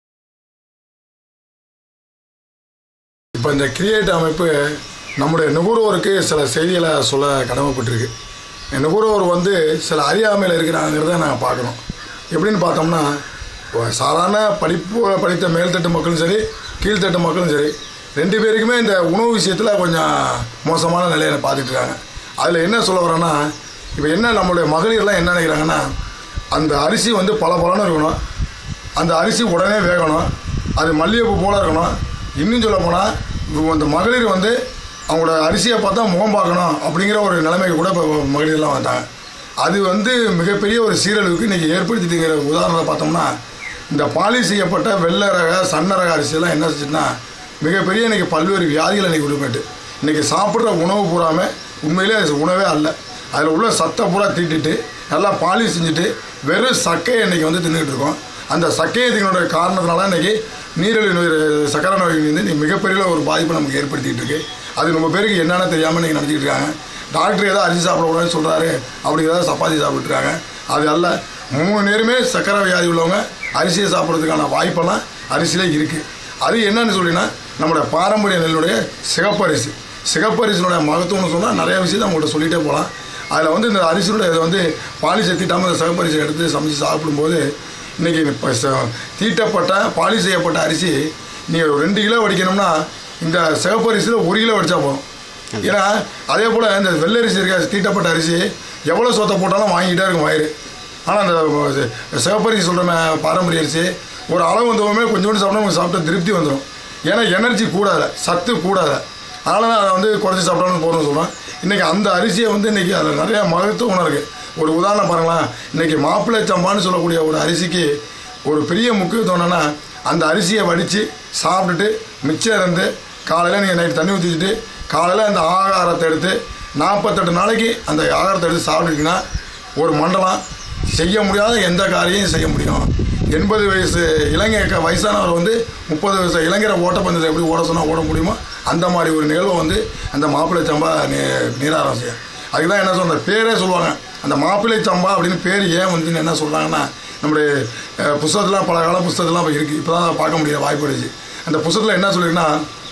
இப்போ இந்த கிரியேட் அமைப்பு நம்முடைய நுகர்வோருக்கு சில செய்திகளை சொல்ல கடமைப்பட்டிருக்கு நுகர்வோர் வந்து சில அறியாமையில் இருக்கிறாங்கிறத நாங்கள் பார்க்குறோம் எப்படின்னு பார்த்தோம்னா இப்போ சாதாரண படிப்பு படித்த மேல்தட்டு மக்களும் சரி கீழ்த்தட்டு மக்களும் சரி ரெண்டு பேருக்குமே இந்த உணவு விஷயத்தில் கொஞ்சம் மோசமான நிலையை பார்த்துட்டு இருக்காங்க அதில் என்ன சொல்ல வரேன்னா இப்போ என்ன நம்மளுடைய மகளிர்லாம் என்ன நினைக்கிறாங்கன்னா அந்த அரிசி வந்து பல பலன்னு இருக்கணும் அந்த அரிசி உடனே வேகணும் அது மல்லிகைப்பூ போல இருக்கணும் இன்னும் சொல்ல போனால் அந்த மகளிர் வந்து அவங்களோட அரிசியை பார்த்தா முகம் பார்க்கணும் அப்படிங்கிற ஒரு நிலைமைக்கு கூட இப்போ மகளிர்லாம் வந்தாங்க அது வந்து மிகப்பெரிய ஒரு சீரழிவுக்கு இன்றைக்கி ஏற்படுத்திட்டுங்கிற உதாரணத்தை பார்த்தோம்னா இந்த பாலிஷ் செய்யப்பட்ட வெள்ளை ரக சன்ன ரக அரிசியெல்லாம் என்ன செஞ்சுன்னா மிகப்பெரிய இன்றைக்கி பல்வேறு வியாதிகள் இன்றைக்கி உருப்பட்டு இன்றைக்கி சாப்பிட்ற உணவு பூராமே உண்மையிலே அது உணவே அல்ல அதில் உள்ள சத்தை பூரா தீட்டிட்டு நல்லா பாலிஷ் செஞ்சுட்டு வெறும் சக்கையை இன்றைக்கி வந்து தின்னுட்டு இருக்கோம் அந்த சக்கையை தின்னுடைய காரணத்தினால இன்றைக்கி நீரிழிவு நோய் சக்கரை நோய் வந்து இன்னைக்கு மிகப்பெரிய ஒரு பாதிப்பை நமக்கு ஏற்படுத்திட்டு இருக்கு அது நம்ம பேருக்கு என்னென்னு தெரியாமல் இன்றைக்கி நடத்திட்டு இருக்காங்க டாக்டர் ஏதோ அரிசி சாப்பிடக்கூடாதுன்னு சொல்கிறாரு அப்படி ஏதாவது சப்பாத்தி சாப்பிட்டுருக்காங்க அது அல்ல மூணு நேரமே சக்கரை வியாதி உள்ளவங்க அரிசியை சாப்பிட்றதுக்கான வாய்ப்பெல்லாம் அரிசியிலே இருக்குது அது என்னன்னு சொல்லினா நம்மளுடைய பாரம்பரிய நெல்லுடைய சிகப்பரிசி சிகப்பரிசினுடைய மகத்துவம்னு சொன்னால் நிறைய விஷயத்தை அவங்கள்ட்ட சொல்லிகிட்டே போகலாம் அதில் வந்து இந்த அரிசியோட இதை வந்து பாலிஷ் தீட்டாமல் இந்த சிகப்பரிசி எடுத்து சமைச்சு சாப்பிடும்போது இன்றைக்கி இப்போ ச- தீட்டப்பட்ட பாலிஷ் செய்யப்பட்ட அரிசி நீங்கள் ஒரு ரெண்டு கிலோ வடிக்கணும்னா இந்த சிகப்பரிசியில் ஒரு கிலோ வடிச்சா போதும் ஏன்னா அதே போல் இந்த வெள்ளரிசி இருக்க தீட்டப்பட்ட அரிசி எவ்வளோ சொத்தை போட்டாலும் வாங்கிட்டே இருக்கும் வயிறு ஆனால் அந்த சிவப்பரிசி சொல்கிற பாரம்பரிய அரிசி ஒரு அளவு வந்தவுமே கொஞ்சோண்டு சாப்பிட்டா உங்களுக்கு சாப்பிட்ட திருப்தி வந்துடும் ஏன்னா எனர்ஜி கூடாத சத்து கூடாத அதனால தான் அதை வந்து குறைச்சி சாப்பிட்டாலும் போகணும்னு சொல்கிறேன் இன்றைக்கி அந்த அரிசியை வந்து இன்றைக்கி அதில் நிறையா மகத்துவம் இருக்குது ஒரு உதாரணம் பாருங்களேன் இன்றைக்கி மாப்பிள்ளை சம்பான்னு சொல்லக்கூடிய ஒரு அரிசிக்கு ஒரு பெரிய முக்கியத்துவம் என்னென்னா அந்த அரிசியை வடித்து சாப்பிட்டுட்டு மிச்சம் இருந்து காலையில் நீங்கள் நைட் தண்ணி ஊற்றிட்டு காலையில் அந்த ஆகாரத்தை எடுத்து நாற்பத்தெட்டு நாளைக்கு அந்த ஆகாரத்தை எடுத்து சாப்பிட்டுட்டீங்கன்னா ஒரு மண்டலம் செய்ய முடியாத எந்த காரியம் செய்ய முடியும் எண்பது வயசு இளைஞர் வயசானவர் வந்து முப்பது வயசு இளைஞரை ஓட்டப்பந்தயத்தை எப்படி ஓட சொன்னால் ஓட முடியுமோ அந்த மாதிரி ஒரு நிகழ்வை வந்து அந்த மாப்பிள்ளை சம்பா நீ நீராரம் செய்யும் அதுக்கு தான் என்ன சொல்ற பேரே சொல்லுவாங்க அந்த மாப்பிள்ளை சம்பா அப்படின்னு பேர் ஏன் வந்து என்ன சொல்கிறாங்கன்னா நம்முடைய அஹ், புஸ்தகத்துல பல கால புஸ்தகத்துலாம் இப்போ இருக்குது இப்போ தான் பார்க்க முடியாத வாய்ப்பு இருந்துச்சு அந்த புஸ்தகத்தில் என்ன சொல்லியிருக்குன்னா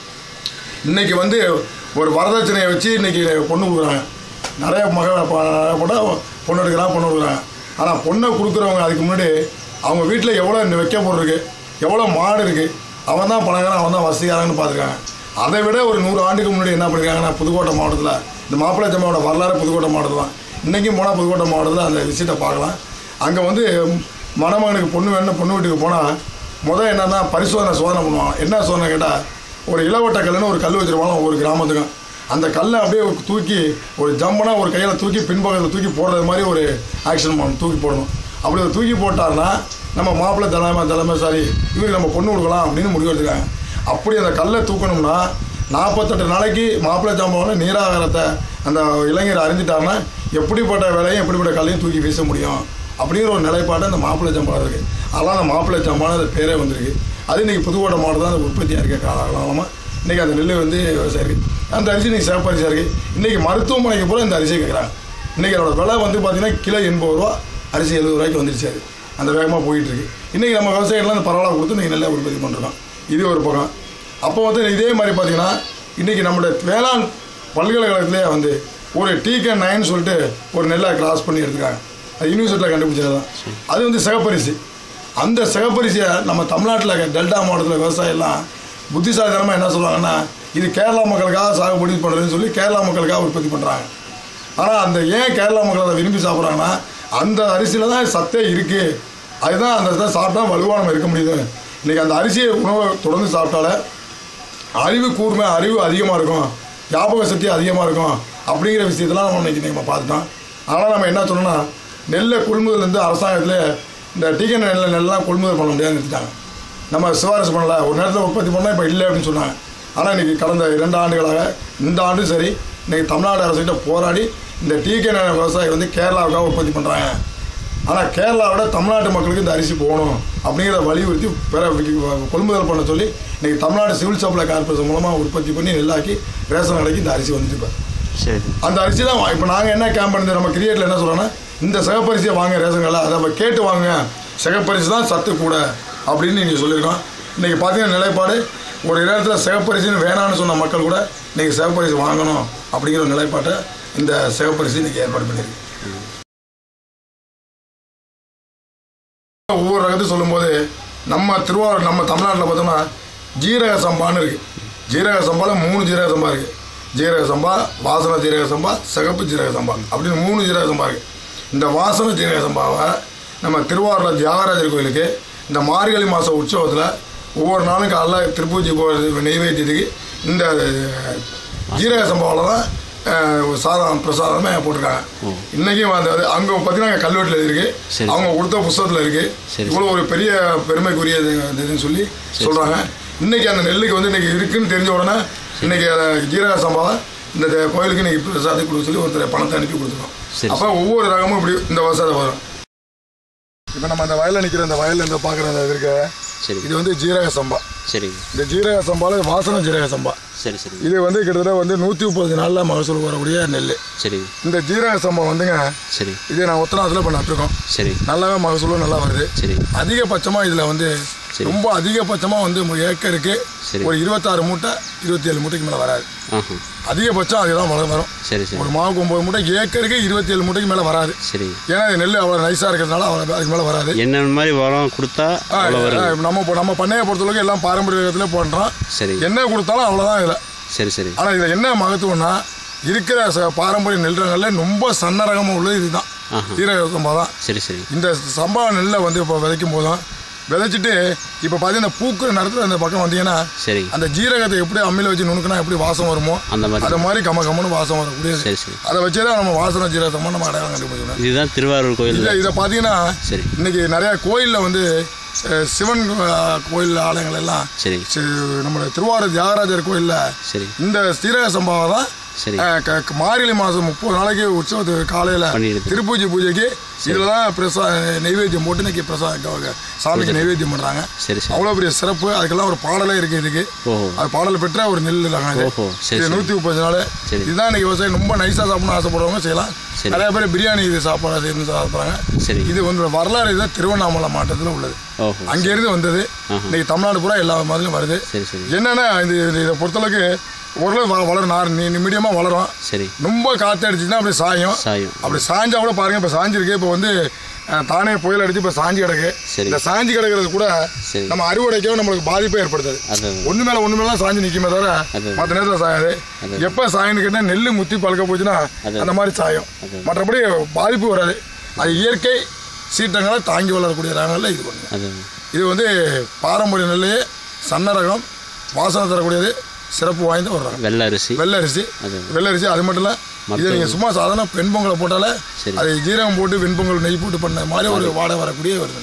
இன்னைக்கு வந்து ஒரு வரதட்சணையை வச்சு இன்னைக்கு பொண்ணு கொடுக்குறாங்க நிறைய மகள் போட்டால் பொண்ணு எடுக்கிறான் பொண்ணு கொடுக்குறாங்க ஆனால் பொண்ணை கொடுக்குறவங்க அதுக்கு முன்னாடி அவங்க வீட்டில் எவ்வளோ இந்த வைக்க பொருள் இருக்குது எவ்வளோ மாடு இருக்குது அவன் தான் பணக்காரன் அவன் தான் வசதிக்காரன்னு பார்த்துருக்காங்க அதை விட ஒரு நூறு ஆண்டுக்கு முன்னாடி என்ன பண்ணிருக்காங்கன்னா புதுக்கோட்டை மாவட்டத்தில் இந்த மாப்பிள்ளை ஜம்மாவோட வரலாறு புதுக்கோட்டை மாவட்டம் தான் இன்றைக்கும் போனால் புதுக்கோட்டை மாவட்டத்தில் அந்த விஷயத்தை பார்க்கலாம் அங்கே வந்து மணமகனுக்கு பொண்ணு வேணும் பொண்ணு வீட்டுக்கு போனால் முதல் என்னன்னா பரிசோதனை சோதனை பண்ணுவாங்க என்ன சோதனை கேட்டால் ஒரு இளவட்ட கல்லுன்னு ஒரு கல் வச்சிருப்பாங்க ஒவ்வொரு கிராமத்துக்கும் அந்த கல்லை அப்படியே தூக்கி ஒரு ஜம்பனா ஒரு கையில் தூக்கி பின்பக்கத்தில் தூக்கி போடுறது மாதிரி ஒரு ஆக்ஷன் பண்ணணும் தூக்கி போடணும் அப்படி ஒரு தூக்கி போட்டாருன்னா நம்ம மாப்பிள்ளை தலைமை தலைமை சாரி இவருக்கு நம்ம பொண்ணு கொடுக்கலாம் அப்படின்னு முடிவு எடுத்துக்காங்க அப்படி அந்த கல்லை தூக்கணும்னா நாற்பத்தெட்டு நாளைக்கு மாப்பிள்ளை ஜாம்பவனில் நீராகாரத்தை அந்த இளைஞர் அறிஞ்சிட்டாருன்னா எப்படிப்பட்ட வேலையும் எப்படிப்பட்ட கல்லையும் தூக்கி வீச முடியும் அப்படிங்கிற ஒரு நிலைப்பாடு அந்த மாப்பிள்ளை சம்பளம் இருக்குது அதெல்லாம் அந்த மாப்பிள்ளை சம்பளம் அது பேரே வந்திருக்கு அது இன்றைக்கி புதுக்கோட்டை மாவட்டம் தான் அந்த உற்பத்தியாக இருக்க காலகாலமாக இன்றைக்கி அந்த நெல் வந்து விவசாயம் இருக்குது அந்த அரிசி இன்றைக்கி சிறப்பு அரிசியாக இருக்குது இன்றைக்கி மருத்துவமனைக்கு பூரா இந்த அரிசியை கேட்குறாங்க இன்றைக்கி அதோட விலை வந்து பார்த்திங்கன்னா கிலோ எண்பது ரூபா அரிசி எழுபது ரூபாய்க்கு வந்துருச்சு அது அந்த வேகமாக போயிட்டு இருக்கு இன்றைக்கி நம்ம விவசாயிகள்லாம் இந்த பரவாயில்ல கொடுத்து இன்றைக்கி நெல்லை உற்பத்தி பண்ணுறோம் இது ஒரு பக்கம் அப்போ வந்து இதே மாதிரி பார்த்தீங்கன்னா இன்றைக்கி நம்மளுடைய வேளாண் பல்கலைக்கழகத்திலே வந்து ஒரு டீகே நைன் சொல்லிட்டு ஒரு நெல்லை கிராஸ் பண்ணி எடுத்துக்காங்க அது யூனிவர்சிட்டியில் கண்டுபிடிச்சது தான் அது வந்து சிகப்பரிசி அந்த சிகப்பரிசியை நம்ம தமிழ்நாட்டில் டெல்டா மாவட்டத்தில் விவசாயம்லாம் புத்திசாலித்தனமாக என்ன சொல்லுவாங்கன்னா இது கேரளா மக்களுக்காக சாகுபடி பண்ணுறதுன்னு சொல்லி கேரளா மக்களுக்காக உற்பத்தி பண்ணுறாங்க ஆனால் அந்த ஏன் கேரளா மக்கள் அதை விரும்பி சாப்பிட்றாங்கன்னா அந்த அரிசியில் தான் சத்தே இருக்குது அதுதான் அந்த இதை சாப்பிட்டா வலுவாக நம்ம இருக்க முடியுது இன்றைக்கி அந்த அரிசியை உணவை தொடர்ந்து சாப்பிட்டாலே அறிவு கூர்மை அறிவு அதிகமாக இருக்கும் ஞாபக சக்தி அதிகமாக இருக்கும் அப்படிங்கிற விஷயத்தெல்லாம் நம்ம இன்னைக்கு நம்ம பார்த்துட்டோம் அதனால் நம்ம என்ன சொல்லணும்னா நெல்லை கொள்முதல் வந்து அரசாங்கத்தில் இந்த டீக்கை நெல்லை நெல்லாம் கொள்முதல் பண்ண முடியாது நிறுத்திட்டாங்க நம்ம சிபாரிசு பண்ணல ஒரு நேரத்தில் உற்பத்தி பண்ணால் இப்போ இல்லை அப்படின்னு சொன்னாங்க ஆனால் இன்றைக்கி கடந்த இரண்டு ஆண்டுகளாக இந்த ஆண்டும் சரி இன்றைக்கி தமிழ்நாடு அரசுகிட்ட போராடி இந்த டீக்கை நெல் விவசாயி வந்து கேரளாவுக்காக உற்பத்தி பண்ணுறாங்க ஆனால் கேரளாவோட தமிழ்நாட்டு மக்களுக்கு இந்த அரிசி போகணும் அப்படிங்கிறத வலியுறுத்தி பெற கொள்முதல் பண்ண சொல்லி இன்றைக்கி தமிழ்நாடு சிவில் சப்ளை கார்பரேஷன் மூலமாக உற்பத்தி பண்ணி நெல்லாக்கி ரேஷன் கடைக்கு இந்த அரிசி வந்துட்டு இப்போ சரி அந்த அரிசி தான் இப்போ நாங்கள் என்ன கேம்ப் பண்ணி நம்ம கிரியேட்டில் என்ன சொல்கிறோன்னா இந்த சிகப்பரிசியை வாங்க ரேஷன் கடையில் அதை அப்ப கேட்டு வாங்க சிகப்பரிசி தான் சத்து கூட அப்படின்னு நீங்கள் சொல்லியிருக்கோம் இன்றைக்கி பார்த்தீங்கன்னா நிலைப்பாடு ஒரு நேரத்தில் சிகப்பரிசின்னு வேணான்னு சொன்ன மக்கள் கூட இன்றைக்கி சிகப்பரிசி வாங்கணும் அப்படிங்கிற ஒரு நிலைப்பாட்டை இந்த சிகப்பரிசி இன்றைக்கி ஏற்பாடு பண்ணியிருக்கு ஒவ்வொரு ரகத்தையும் சொல்லும்போது நம்ம திருவாரூர் நம்ம தமிழ்நாட்டில் பார்த்தோம்னா ஜீரக சம்பான்னு இருக்குது ஜீரக சம்பாவில் மூணு ஜீரக சம்பா இருக்குது ஜீரக சம்பா வாசன ஜீரக சம்பா சிகப்பு ஜீரக சம்பா அப்படின்னு மூணு ஜீரக சம்பா இருக்குது இந்த வாசன ஜீரக சம்பாவை நம்ம திருவாரூர் தியாகராஜர் கோயிலுக்கு இந்த மார்கழி மாத உற்சவத்தில் ஒவ்வொரு நாளும் காலைல திருப்பூச்சி போகிறது நெய்வேத்தியத்துக்கு இந்த ஜீரக சம்பாவில் தான் அஹ், ஒரு சாதம் பிரசாதமே போட்டிருக்காங்க இன்னைக்கும் அந்த அது அங்கே பார்த்தீங்கன்னா கல்வெட்டில் இருக்கு அவங்க கொடுத்த புஸ்தகத்தில் இருக்கு இவ்வளோ ஒரு பெரிய பெருமைக்குரிய இது இதுன்னு சொல்லி சொல்கிறாங்க இன்னைக்கு அந்த நெல்லுக்கு வந்து இன்னைக்கு இருக்குன்னு தெரிஞ்ச உடனே இன்னைக்கு அந்த ஜீரக சம்பாவை இந்த தே- கோயிலுக்கு இன்னைக்கு பிரசாதி கொடுக்க சொல்லி ஒருத்தர் பணத்தை அனுப்பி கொடுத்துருக்கோம் அப்போ ஒவ்வொரு ரகமும் இப்படி இந்த விவசாயம் வரும் இப்போ நம்ம அந்த வயலில் நிற்கிற அந்த வயலில் இந்த பார்க்குற அந்த இது இருக்க இது வந்து ஜீரக சம்பா சரி இந்த ஜீரக சம்பாவில் வாசன ஜீரக சம்பா சரி சரி இது வந்து கிட்டத்தட்ட வந்து நூற்றி முப்பது நாளில் மகசூல் வரக்கூடிய நெல் சரி இந்த ஜீரக சம்பா வந்துங்க சரி இது நான் உத்தரவாதத்தில் இப்போ நட்டுருக்கோம் சரி நல்லாவே மகசூலும் நல்லா வருது சரி அதிகபட்சமாக இதில் வந்து ரொம்ப அதிகபட்சமாக வந்து ஒரு ஏக்கருக்கு சரி. ஒரு இருபத்தாறு மூட்டை இருபத்தி ஏழு மூட்டைக்கு மேலே வராது ஆஹா அதிகபட்சம் அதுதான் வள வரும் சரி சரி ஒரு மாவுக்கு ஒம்பது மூட்டை ஏக்கருக்கு இருபத்தி ஏழு மூட்டைக்கு மேலே வராது சரி ஏன்னா இது நெல் அவ்வளோ நைஸாக இருக்கிறதுனால அவ்வளோ அதுக்கு மேலே வராது என்ன மாதிரி உரம் கொடுத்தா ஆ, அவ்வளோ வருது ஆ, நம்ம இப்போ நம்ம பண்ணையை பொறுத்தளவுக்கு எல்லாம் பாரம்பரிய விதத்தில் பண்ணுறோம் சரி என்ன கொடுத்தாலும் அவ்வளோதான் இதில் சரி சரி ஆனால் இதில் என்ன மகத்துவம்னா இருக்கிற ச- பாரம்பரிய நெல் ரகங்களில் ரொம்ப சன்ன ரகமாக உள்ளது இதுதான் ஆஹா. சீரக சம்பா தான் சரி சரி இந்த சம்பா நெல்லை வந்து இப்போ விதைக்கும் போதும் விதைச்சிட்டு இப்போ பார்த்தீங்கன்னா பூக்கிற நேரத்தில் அந்த பக்கம் வந்தீங்கன்னா சரி அந்த ஜீரகத்தை எப்படி அம்மியில் வச்சு நுணுக்கினா எப்படி வாசம் வருமோ அந்த மாதிரி அது மாதிரி கம கமன்னு வாசம் வரக்கூடியது சரி சரி அதை வச்சே தான் நம்ம வாசனை ஜீரகத்தமாக நம்ம அடையாளம் கண்டுபிடிக்கணும் இதுதான் திருவாரூர் கோயில் இதை இதை பார்த்தீங்கன்னா சரி இன்னைக்கு நிறைய கோயிலில் வந்து அஹ், சிவன் அஹ், கோயில் ஆலயங்கள் எல்லாம் சரி சி- நம்ம திருவாரூர் தியாகராஜர் கோயிலில் சரி இந்த சீரக சம்பாவை தான் சரி அஹ், க- க- மார்கழி மாதம் முப்பது நாளைக்கு உற்சவத்துக்கு காலையில் பண்ணிடுது. திருப்பூஜை பூஜைக்கு இதில் தான் பிரசா நெய்வேத்தியம் போட்டு இன்னைக்கு பிரசா க- சாமிக்கு நெய்வேத்தியம் பண்ணுறாங்க சரி சரி அவ்வளோ பெரிய சிறப்பு அதுக்கெல்லாம் ஒரு பாடலே இருக்குது இதுக்கு ஓஹோ அது பாடல் பெற்ற ஒரு நெல் ரகம் இது. ஓஹோ, சரி, இது சரி. நூற்றி முப்பது நாள் சரி. இதுதான் இன்னைக்கு விவசாயம் ரொம்ப நைஸாக சாப்பிடணும் ஆசைப்படுறவங்க செய்யலாம் சரி. நிறைய பேர் பிரியாணி இது சாப்பாடு செய்யணும் சாப்பிட்றாங்க சரி இது வந்து வரலாறு இதுதான் திருவண்ணாமலை மாவட்டத்தில் உள்ளது ஓஹோ அங்கேருந்து வந்தது ஆஹா. இன்னைக்கு தமிழ்நாடு பூரா எல்லா மாதிரிலும் வருது சரி சரி என்னன்னா இது இது- இதை பொறுத்தளவுக்கு ஓரளவு வ- வளரும் நார் நீ மீடியமாக வளரும் சரி ரொம்ப காற்று அடிச்சுன்னா அப்படியே சாயும் சாயம் அப்படி சாஞ்சா கூட பாருங்க இப்போ சாஞ்சிருக்கு இப்போ வந்து அஹ், தானே புயல் அடிச்சு இப்போ சாஞ்சி கிடக்கு சரி. இந்த சாஞ்சி கிடக்கிறது கூட சரி நம்ம அறுவடைக்கோ நம்மளுக்கு பாதிப்பே ஏற்படுத்தாது அது ஒன்று மேலே ஒன்று மேலே சாஞ்சி நிற்குமே தவிர அது. மற்ற நேரத்தில் சாயாது அது. எப்போ சாயம்னு கேட்டால் நெல் முத்தி பழக்க போச்சுன்னா அது. அந்த மாதிரி சாயம் அது. மற்றபடி பாதிப்பு வராது அது இயற்கை சீற்றங்களை தாங்கி வளரக்கூடிய ரகங்களில் இது பண்ணுங்க அது இது வந்து பாரம்பரிய நெல்லையே சன்ன ரகம் வாசனை தரக்கூடியது சிறப்பு வாய்ந்த ஒரு ரகம் வெள்ளை அரிசி வெள்ளை அரிசி அது. வெள்ளை அரிசி அது மட்டும் இல்லை இதை மற்ற- நீங்கள் சும்மா சாதாரண பெண் பொங்கலை போட்டாலே சரி. அது ஜீரகம் போட்டு வெண்பொங்கல் நெய் போட்டு பண்ண மாதிரி ஒரு வாடை வரக்கூடிய வருது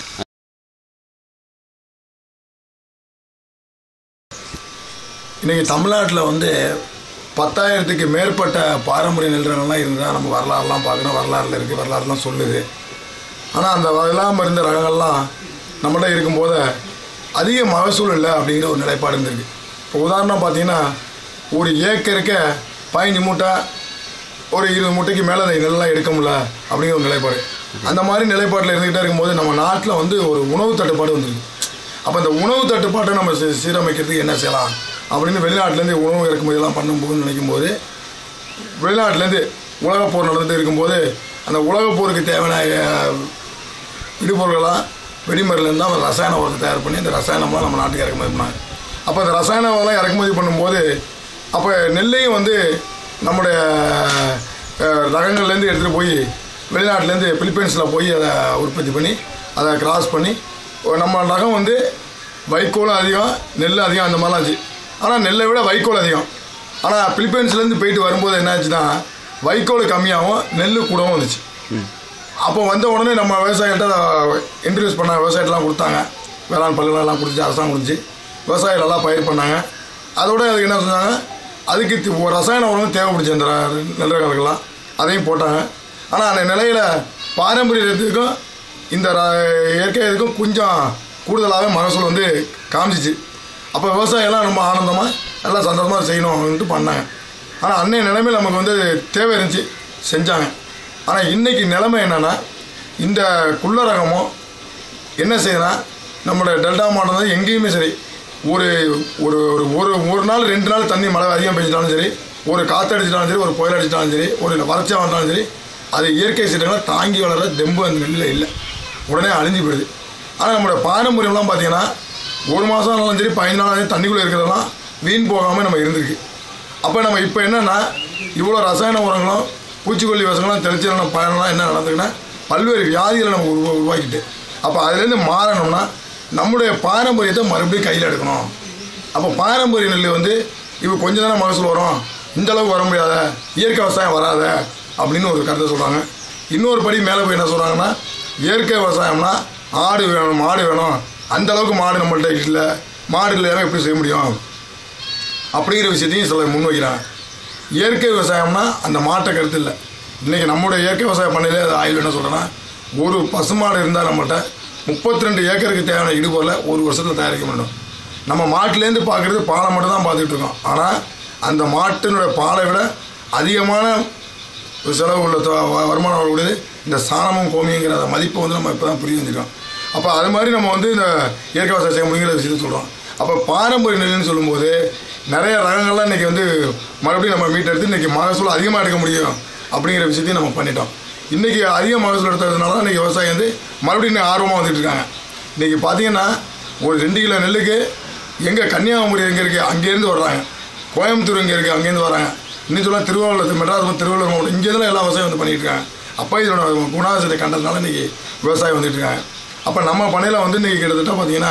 இன்னைக்கு தமிழ்நாட்டில் வந்து பத்தாயிரத்துக்கு மேற்பட்ட பாரம்பரிய நெல் ரகம்லாம் இருந்தால் நம்ம வரலாறுலாம் பார்க்குறோம் வரலாறுல இருக்குது வரலாறுலாம் சொல்லுது ஆனால் அந்த இல்லாமல் இருந்த ரகங்கள்லாம் நம்மகிட்ட இருக்கும்போது அதிக மகசூல் இல்லை அப்படிங்கிற ஒரு நிலைப்பாடு இருந்திருக்கு இப்போ உதாரணம் பார்த்தீங்கன்னா ஒரு ஏக்கருக்கு பதினஞ்சு மூட்டை ஒரு இருபது மூட்டைக்கு மேலே அந்த நெல்லாம் எடுக்க முடியல அப்படிங்கிற ஒரு நிலைப்பாடு அந்த மாதிரி நிலைப்பாட்டில் இருந்துகிட்டே இருக்கும்போது நம்ம நாட்டில் வந்து ஒரு உணவு தட்டுப்பாடு வந்துருக்கு அப்போ இந்த உணவு தட்டுப்பாட்டை நம்ம சீ- சீரமைக்கிறதுக்கு என்ன செய்யலாம் அப்படின்னு வெளிநாட்டிலேருந்து உணவு இறக்குமதியெல்லாம் பண்ணும்போதுன்னு நினைக்கும்போது வெளிநாட்டிலேருந்து உலகப் போர் நடந்துட்டு இருக்கும்போது அந்த உலகப் போருக்கு தேவையான அஹ், இடுபொருள்களாம் வெடிமருந்துலேருந்து தான் அந்த ரசாயன உரத்தை தயார் பண்ணி அந்த ரசாயனம்லாம் நம்ம நாட்டுக்கு இறக்குமதி பண்ணாங்க அப்போ அந்த ரசாயன உரம் இறக்குமதி பண்ணும்போது அப்போ நெல்லையும் வந்து நம்முடைய அஹ், ரகங்கள்லேருந்து எடுத்துகிட்டு போய் வெளிநாட்டிலேருந்து பிலிப்பைன்ஸில் போய் அதை உற்பத்தி பண்ணி அதை கிராஸ் பண்ணி ஒரு நம்ம ரகம் வந்து வைக்கோலும் அதிகம் நெல் அதிகம் அந்த மாதிரிலாம் இருந்துச்சு ஆனால் நெல்லை விட வைக்கோல் அதிகம் ஆனால் பிலிப்பைன்ஸ்லேருந்து போயிட்டு வரும்போது என்ன ஆச்சுன்னா வைக்கோல் கம்மியாகவும் நெல் கூடவும் வந்துச்சு அப்போ வந்த உடனே நம்ம விவசாயிகிட்ட இன்ட்ரடியூஸ் பண்ண விவசாயிட்டெலாம் கொடுத்தாங்க வேளாண் பல்கலைலாம் கொடுத்துச்சு அரசாங்கம் கொடுத்துச்சு விவசாயம் நல்லா பயிர் பண்ணாங்க அதோட அதுக்கு என்ன சொன்னாங்க அதுக்கு தி- ஒரு ரசாயன உரம் தேவைப்படுச்சு அந்த ர- நெல் ரகங்களுக்கெல்லாம் அதையும் போட்டாங்க ஆனால் அந்த நிலையில் பாரம்பரியத்துக்கும் இந்த ர- இயற்கை இதுக்கும் கொஞ்சம் கூடுதலாகவே மகசூல் வந்து காமிச்சிச்சு அப்போ விவசாயிகள்லாம் ரொம்ப ஆனந்தமாக நல்லா சந்தோஷமாக செய்யணும்னுட்டு பண்ணாங்க ஆனால் அன்னைய நிலைமையில் நமக்கு வந்து தேவை இருந்துச்சு செஞ்சாங்க ஆனால் இன்னைக்கு நிலைமை என்னென்னா இந்த குள்ள ரகமும் என்ன செய்யுதுன்னா நம்மளோட டெல்டா மாவட்டம் வந்து எங்கேயுமே சரி ஒரு ஒரு ஒரு ஒரு ஒரு நாள் ரெண்டு நாள் தண்ணி மழை அதிகம் பெஞ்சிட்டாலும் சரி ஒரு காற்று அடிச்சிட்டாலும் சரி ஒரு புயல் அடிச்சிட்டாலும் சரி ஒரு வறட்சியாக வந்தாலும் சரி அது இயற்கை சீற்றங்களை தாங்கி வளர தெம்பு அந்த நெல்லில் இல்லை உடனே அழிஞ்சு போயிடுது ஆனால் நம்மளோட பாரம்பரியம்லாம் பார்த்தீங்கன்னா ஒரு மாதம் ஆனாலும் சரி பதினஞ்சு நாள் ஆனாலும் தண்ணிக்குள்ளே இருக்கிறதெல்லாம் வீண் போகாமல் நம்ம இருந்திருக்கு அப்போ நம்ம இப்போ என்னென்னா இவ்வளோ ரசாயன உரங்களும் பூச்சிக்கொல்லி விஷங்களும் தெளிச்சு நம்ம பயணம்லாம் என்ன நடந்துக்குன்னா பல்வேறு வியாதிகளை நம்ம உருவா உருவாக்கிட்டு அப்போ அதுலேருந்து மாறணும்னா நம்முடைய பாரம்பரியத்தை மறுபடியும் கையில் எடுக்கணும் அப்போ பாரம்பரிய நெல் வந்து இப்போ கொஞ்சம் தானே மகசூல் வரும் இந்த அளவுக்கு வர முடியாத இயற்கை விவசாயம் வராத அப்படின்னு ஒரு கருத்தை சொல்கிறாங்க இன்னொரு படி மேலே போய் என்ன சொல்கிறாங்கன்னா இயற்கை விவசாயம்னா ஆடு வேணும் மாடு வேணும் அந்த அளவுக்கு மாடு நம்மள்ட்ட இல்லை மாடு இல்லாமல் எப்படி செய்ய முடியும் அப்படிங்கிற விஷயத்தையும் சிலர் முன்வைக்கிறாங்க இயற்கை விவசாயம்னா அந்த மாற்ற கருத்து இல்லை இன்றைக்கி நம்மளுடைய இயற்கை விவசாயம் பண்ணையிலே அது ஆய்வு என்ன சொல்கிறேன்னா ஒரு பசுமாடு இருந்தால் நம்மள்ட்ட முப்பத்தி ரெண்டு ஏக்கருக்கு தேவையான இடுபொருளை ஒரு வருஷத்தில் தயாரிக்க முடியும் நம்ம மாட்டிலேருந்து பார்க்குறது பாலை மட்டும் தான் பார்த்துட்டு இருக்கோம் ஆனால் அந்த மாட்டினுடைய பாலை விட அதிகமான ஒரு செலவு உள்ள தொ- வ- வருமானம் வரக்கூடியது இந்த சாணமும் கோமியங்கிற அந்த மதிப்பை வந்து நம்ம இப்போ தான் புரிய வந்திருக்கோம் அப்போ அது மாதிரி நம்ம வந்து இந்த இயற்கை விவசாயம் செய்ய முடியுங்கிற விஷயத்தை சொல்கிறோம் அப்போ பாரம்பரிய நெல்லுன்னு சொல்லும்போது நிறைய ரகங்கள்லாம் இன்றைக்கி வந்து மறுபடியும் நம்ம மீட்டெடுத்து இன்றைக்கி மகசூல் அதிகமாக எடுக்க முடியும் அப்படிங்கிற விஷயத்தையும் நம்ம பண்ணிட்டோம் இன்றைக்கி அதிக மகசூல் எடுத்ததுனால தான் இன்றைக்கி விவசாயம் வந்து மறுபடியும் இன்னும் ஆர்வமாக வந்துட்டு இருக்காங்க இன்றைக்கி பார்த்தீங்கன்னா ஒரு ரெண்டு கிலோ நெல்லுக்கு எங்கே கன்னியாகுமரி எங்கே இருக்குது அங்கேருந்து வர்றாங்க கோயம்புத்தூர் இங்கே இருக்குது அங்கேருந்து வராங்க இன்னும் சொல்ல திருவாரூர் மெட்ராஸ் மற்றும் திருவள்ளூர் மாவட்டம் இங்கே தான் எல்லா விவசாயம் வந்து பண்ணிட்டு இருக்காங்க அப்போ இதோட குணாதிசயத்தை கண்டதுனால இன்றைக்கி விவசாயம் வந்துட்டு இருக்காங்க அப்போ நம்ம பண்ணையில் வந்து இன்றைக்கி கிட்டத்தட்ட பார்த்தீங்கன்னா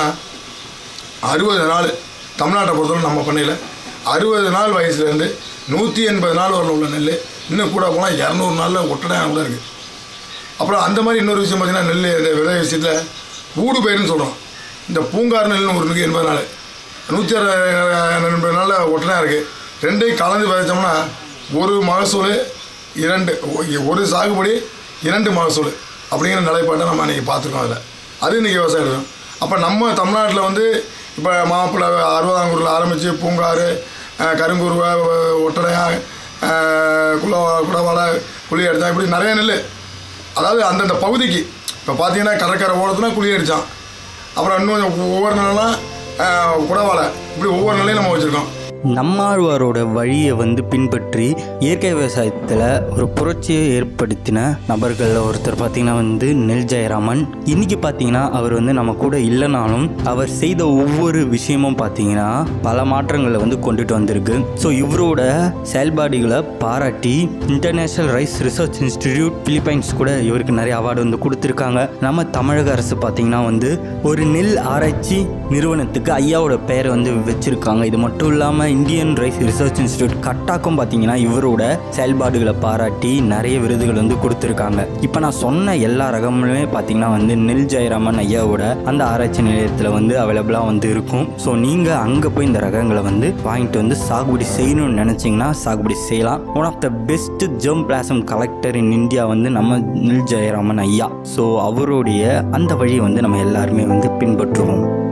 அறுபது நாள் தமிழ்நாட்டை பொறுத்தவரை நம்ம பண்ணையில் அறுபது நாள் வயசுலேருந்து நூற்றி எண்பது நாள் வரல உள்ள நெல் இன்னும் கூட போனால் இரநூறு நாளில் ஒட்டடையாக கூட இருக்குது அப்புறம் அந்த மாதிரி இன்னொரு விஷயம் பார்த்தீங்கன்னா நெல் இந்த விதை விஷயத்தில் ஊடு பயிர்னு சொல்கிறோம் இந்த பூங்கார் நெல்னு ஒரு நூற்றி எண்பது நாள் நூற்றி எண்பது நாளில் ஒட்டடையாக இருக்குது ரெண்டையும் கலந்து விதைச்சோம்னா ஒரு மகசூல் இரண்டு ஒ- ஒரு சாகுபடி இரண்டு மகசூல் அப்படிங்கிற நிலைப்பாட்டை நம்ம அன்றைக்கி பார்த்துருக்கோம் அதில் அது இன்றைக்கி விவசாயம் இருக்கும் அப்போ நம்ம தமிழ்நாட்டில் வந்து இப்போ மாப்பிள்ளை அறுபதாங்கூரில் ஆரம்பித்து பூங்காறு அஹ், கருங்குருவை ஒ- ஒட்டடையா அஹ், குல குடவாலை குழி அடித்தான் இப்படி நிறைய நெல் அதாவது அந்தந்த பகுதிக்கு இப்போ பார்த்தீங்கன்னா கடற்கரை ஓரத்துல குழி அடித்தான் அப்புறம் இன்னும் ஒவ்வொரு நிலம் குடவாலை இப்படி ஒவ்வொரு நிலையும் நம்ம வச்சுருக்கோம் நம்மாழ்வாரோட வழியை வந்து பின்பற்றி இயற்கை விவசாயத்தில் ஒரு புரட்சியை ஏற்படுத்தின நபர்களில் ஒருத்தர் பார்த்தீங்கன்னா வந்து நெல் ஜெயராமன் இன்னைக்கு பார்த்தீங்கன்னா அவர் வந்து நம்ம கூட இல்லைனாலும் அவர் செய்த ஒவ்வொரு விஷயமும் பார்த்தீங்கன்னா பல மாற்றங்களை வந்து கொண்டுட்டு வந்திருக்கு ஸோ இவரோட செயல்பாடுகளை பாராட்டி international rice research institute Philippines கூட இவருக்கு நிறைய அவார்டு வந்து கொடுத்துருக்காங்க நம்ம தமிழக அரசு பார்த்தீங்கன்னா வந்து ஒரு நெல் ஆராய்ச்சி நிறுவனத்துக்கு ஐயாவோட பெயரை வந்து வச்சிருக்காங்க இது மட்டும் இல்லாமல் இந்தியன் ரைஸ் ரிசர்ச் இன்ஸ்டியூட் கட்டாக்கும் பார்த்தீங்கன்னா இவரோட செயல்பாடுகளை பாராட்டி நிறைய விருதுகள் வந்து கொடுத்துருக்காங்க இப்போ நான் சொன்ன எல்லா ரகமுமே பார்த்தீங்கன்னா வந்து நெல் ஜெயராமன் ஐயாவோட அந்த ஆராய்ச்சி நிலையத்தில் வந்து அவைலபிளாக வந்து இருக்கும் ஸோ நீங்கள் அங்கே போய் இந்த ரகங்களை வந்து வாங்கிட்டு வந்து சாகுபடி செய்யணும்னு நினச்சிங்கன்னா சாகுபடி செய்யலாம் one of the best germplasm collector in India வந்து நம்ம நெல் ஜெயராமன் ஐயா ஸோ அவருடைய அந்த வழியை வந்து நம்ம எல்லாருமே வந்து பின்பற்றுவோம்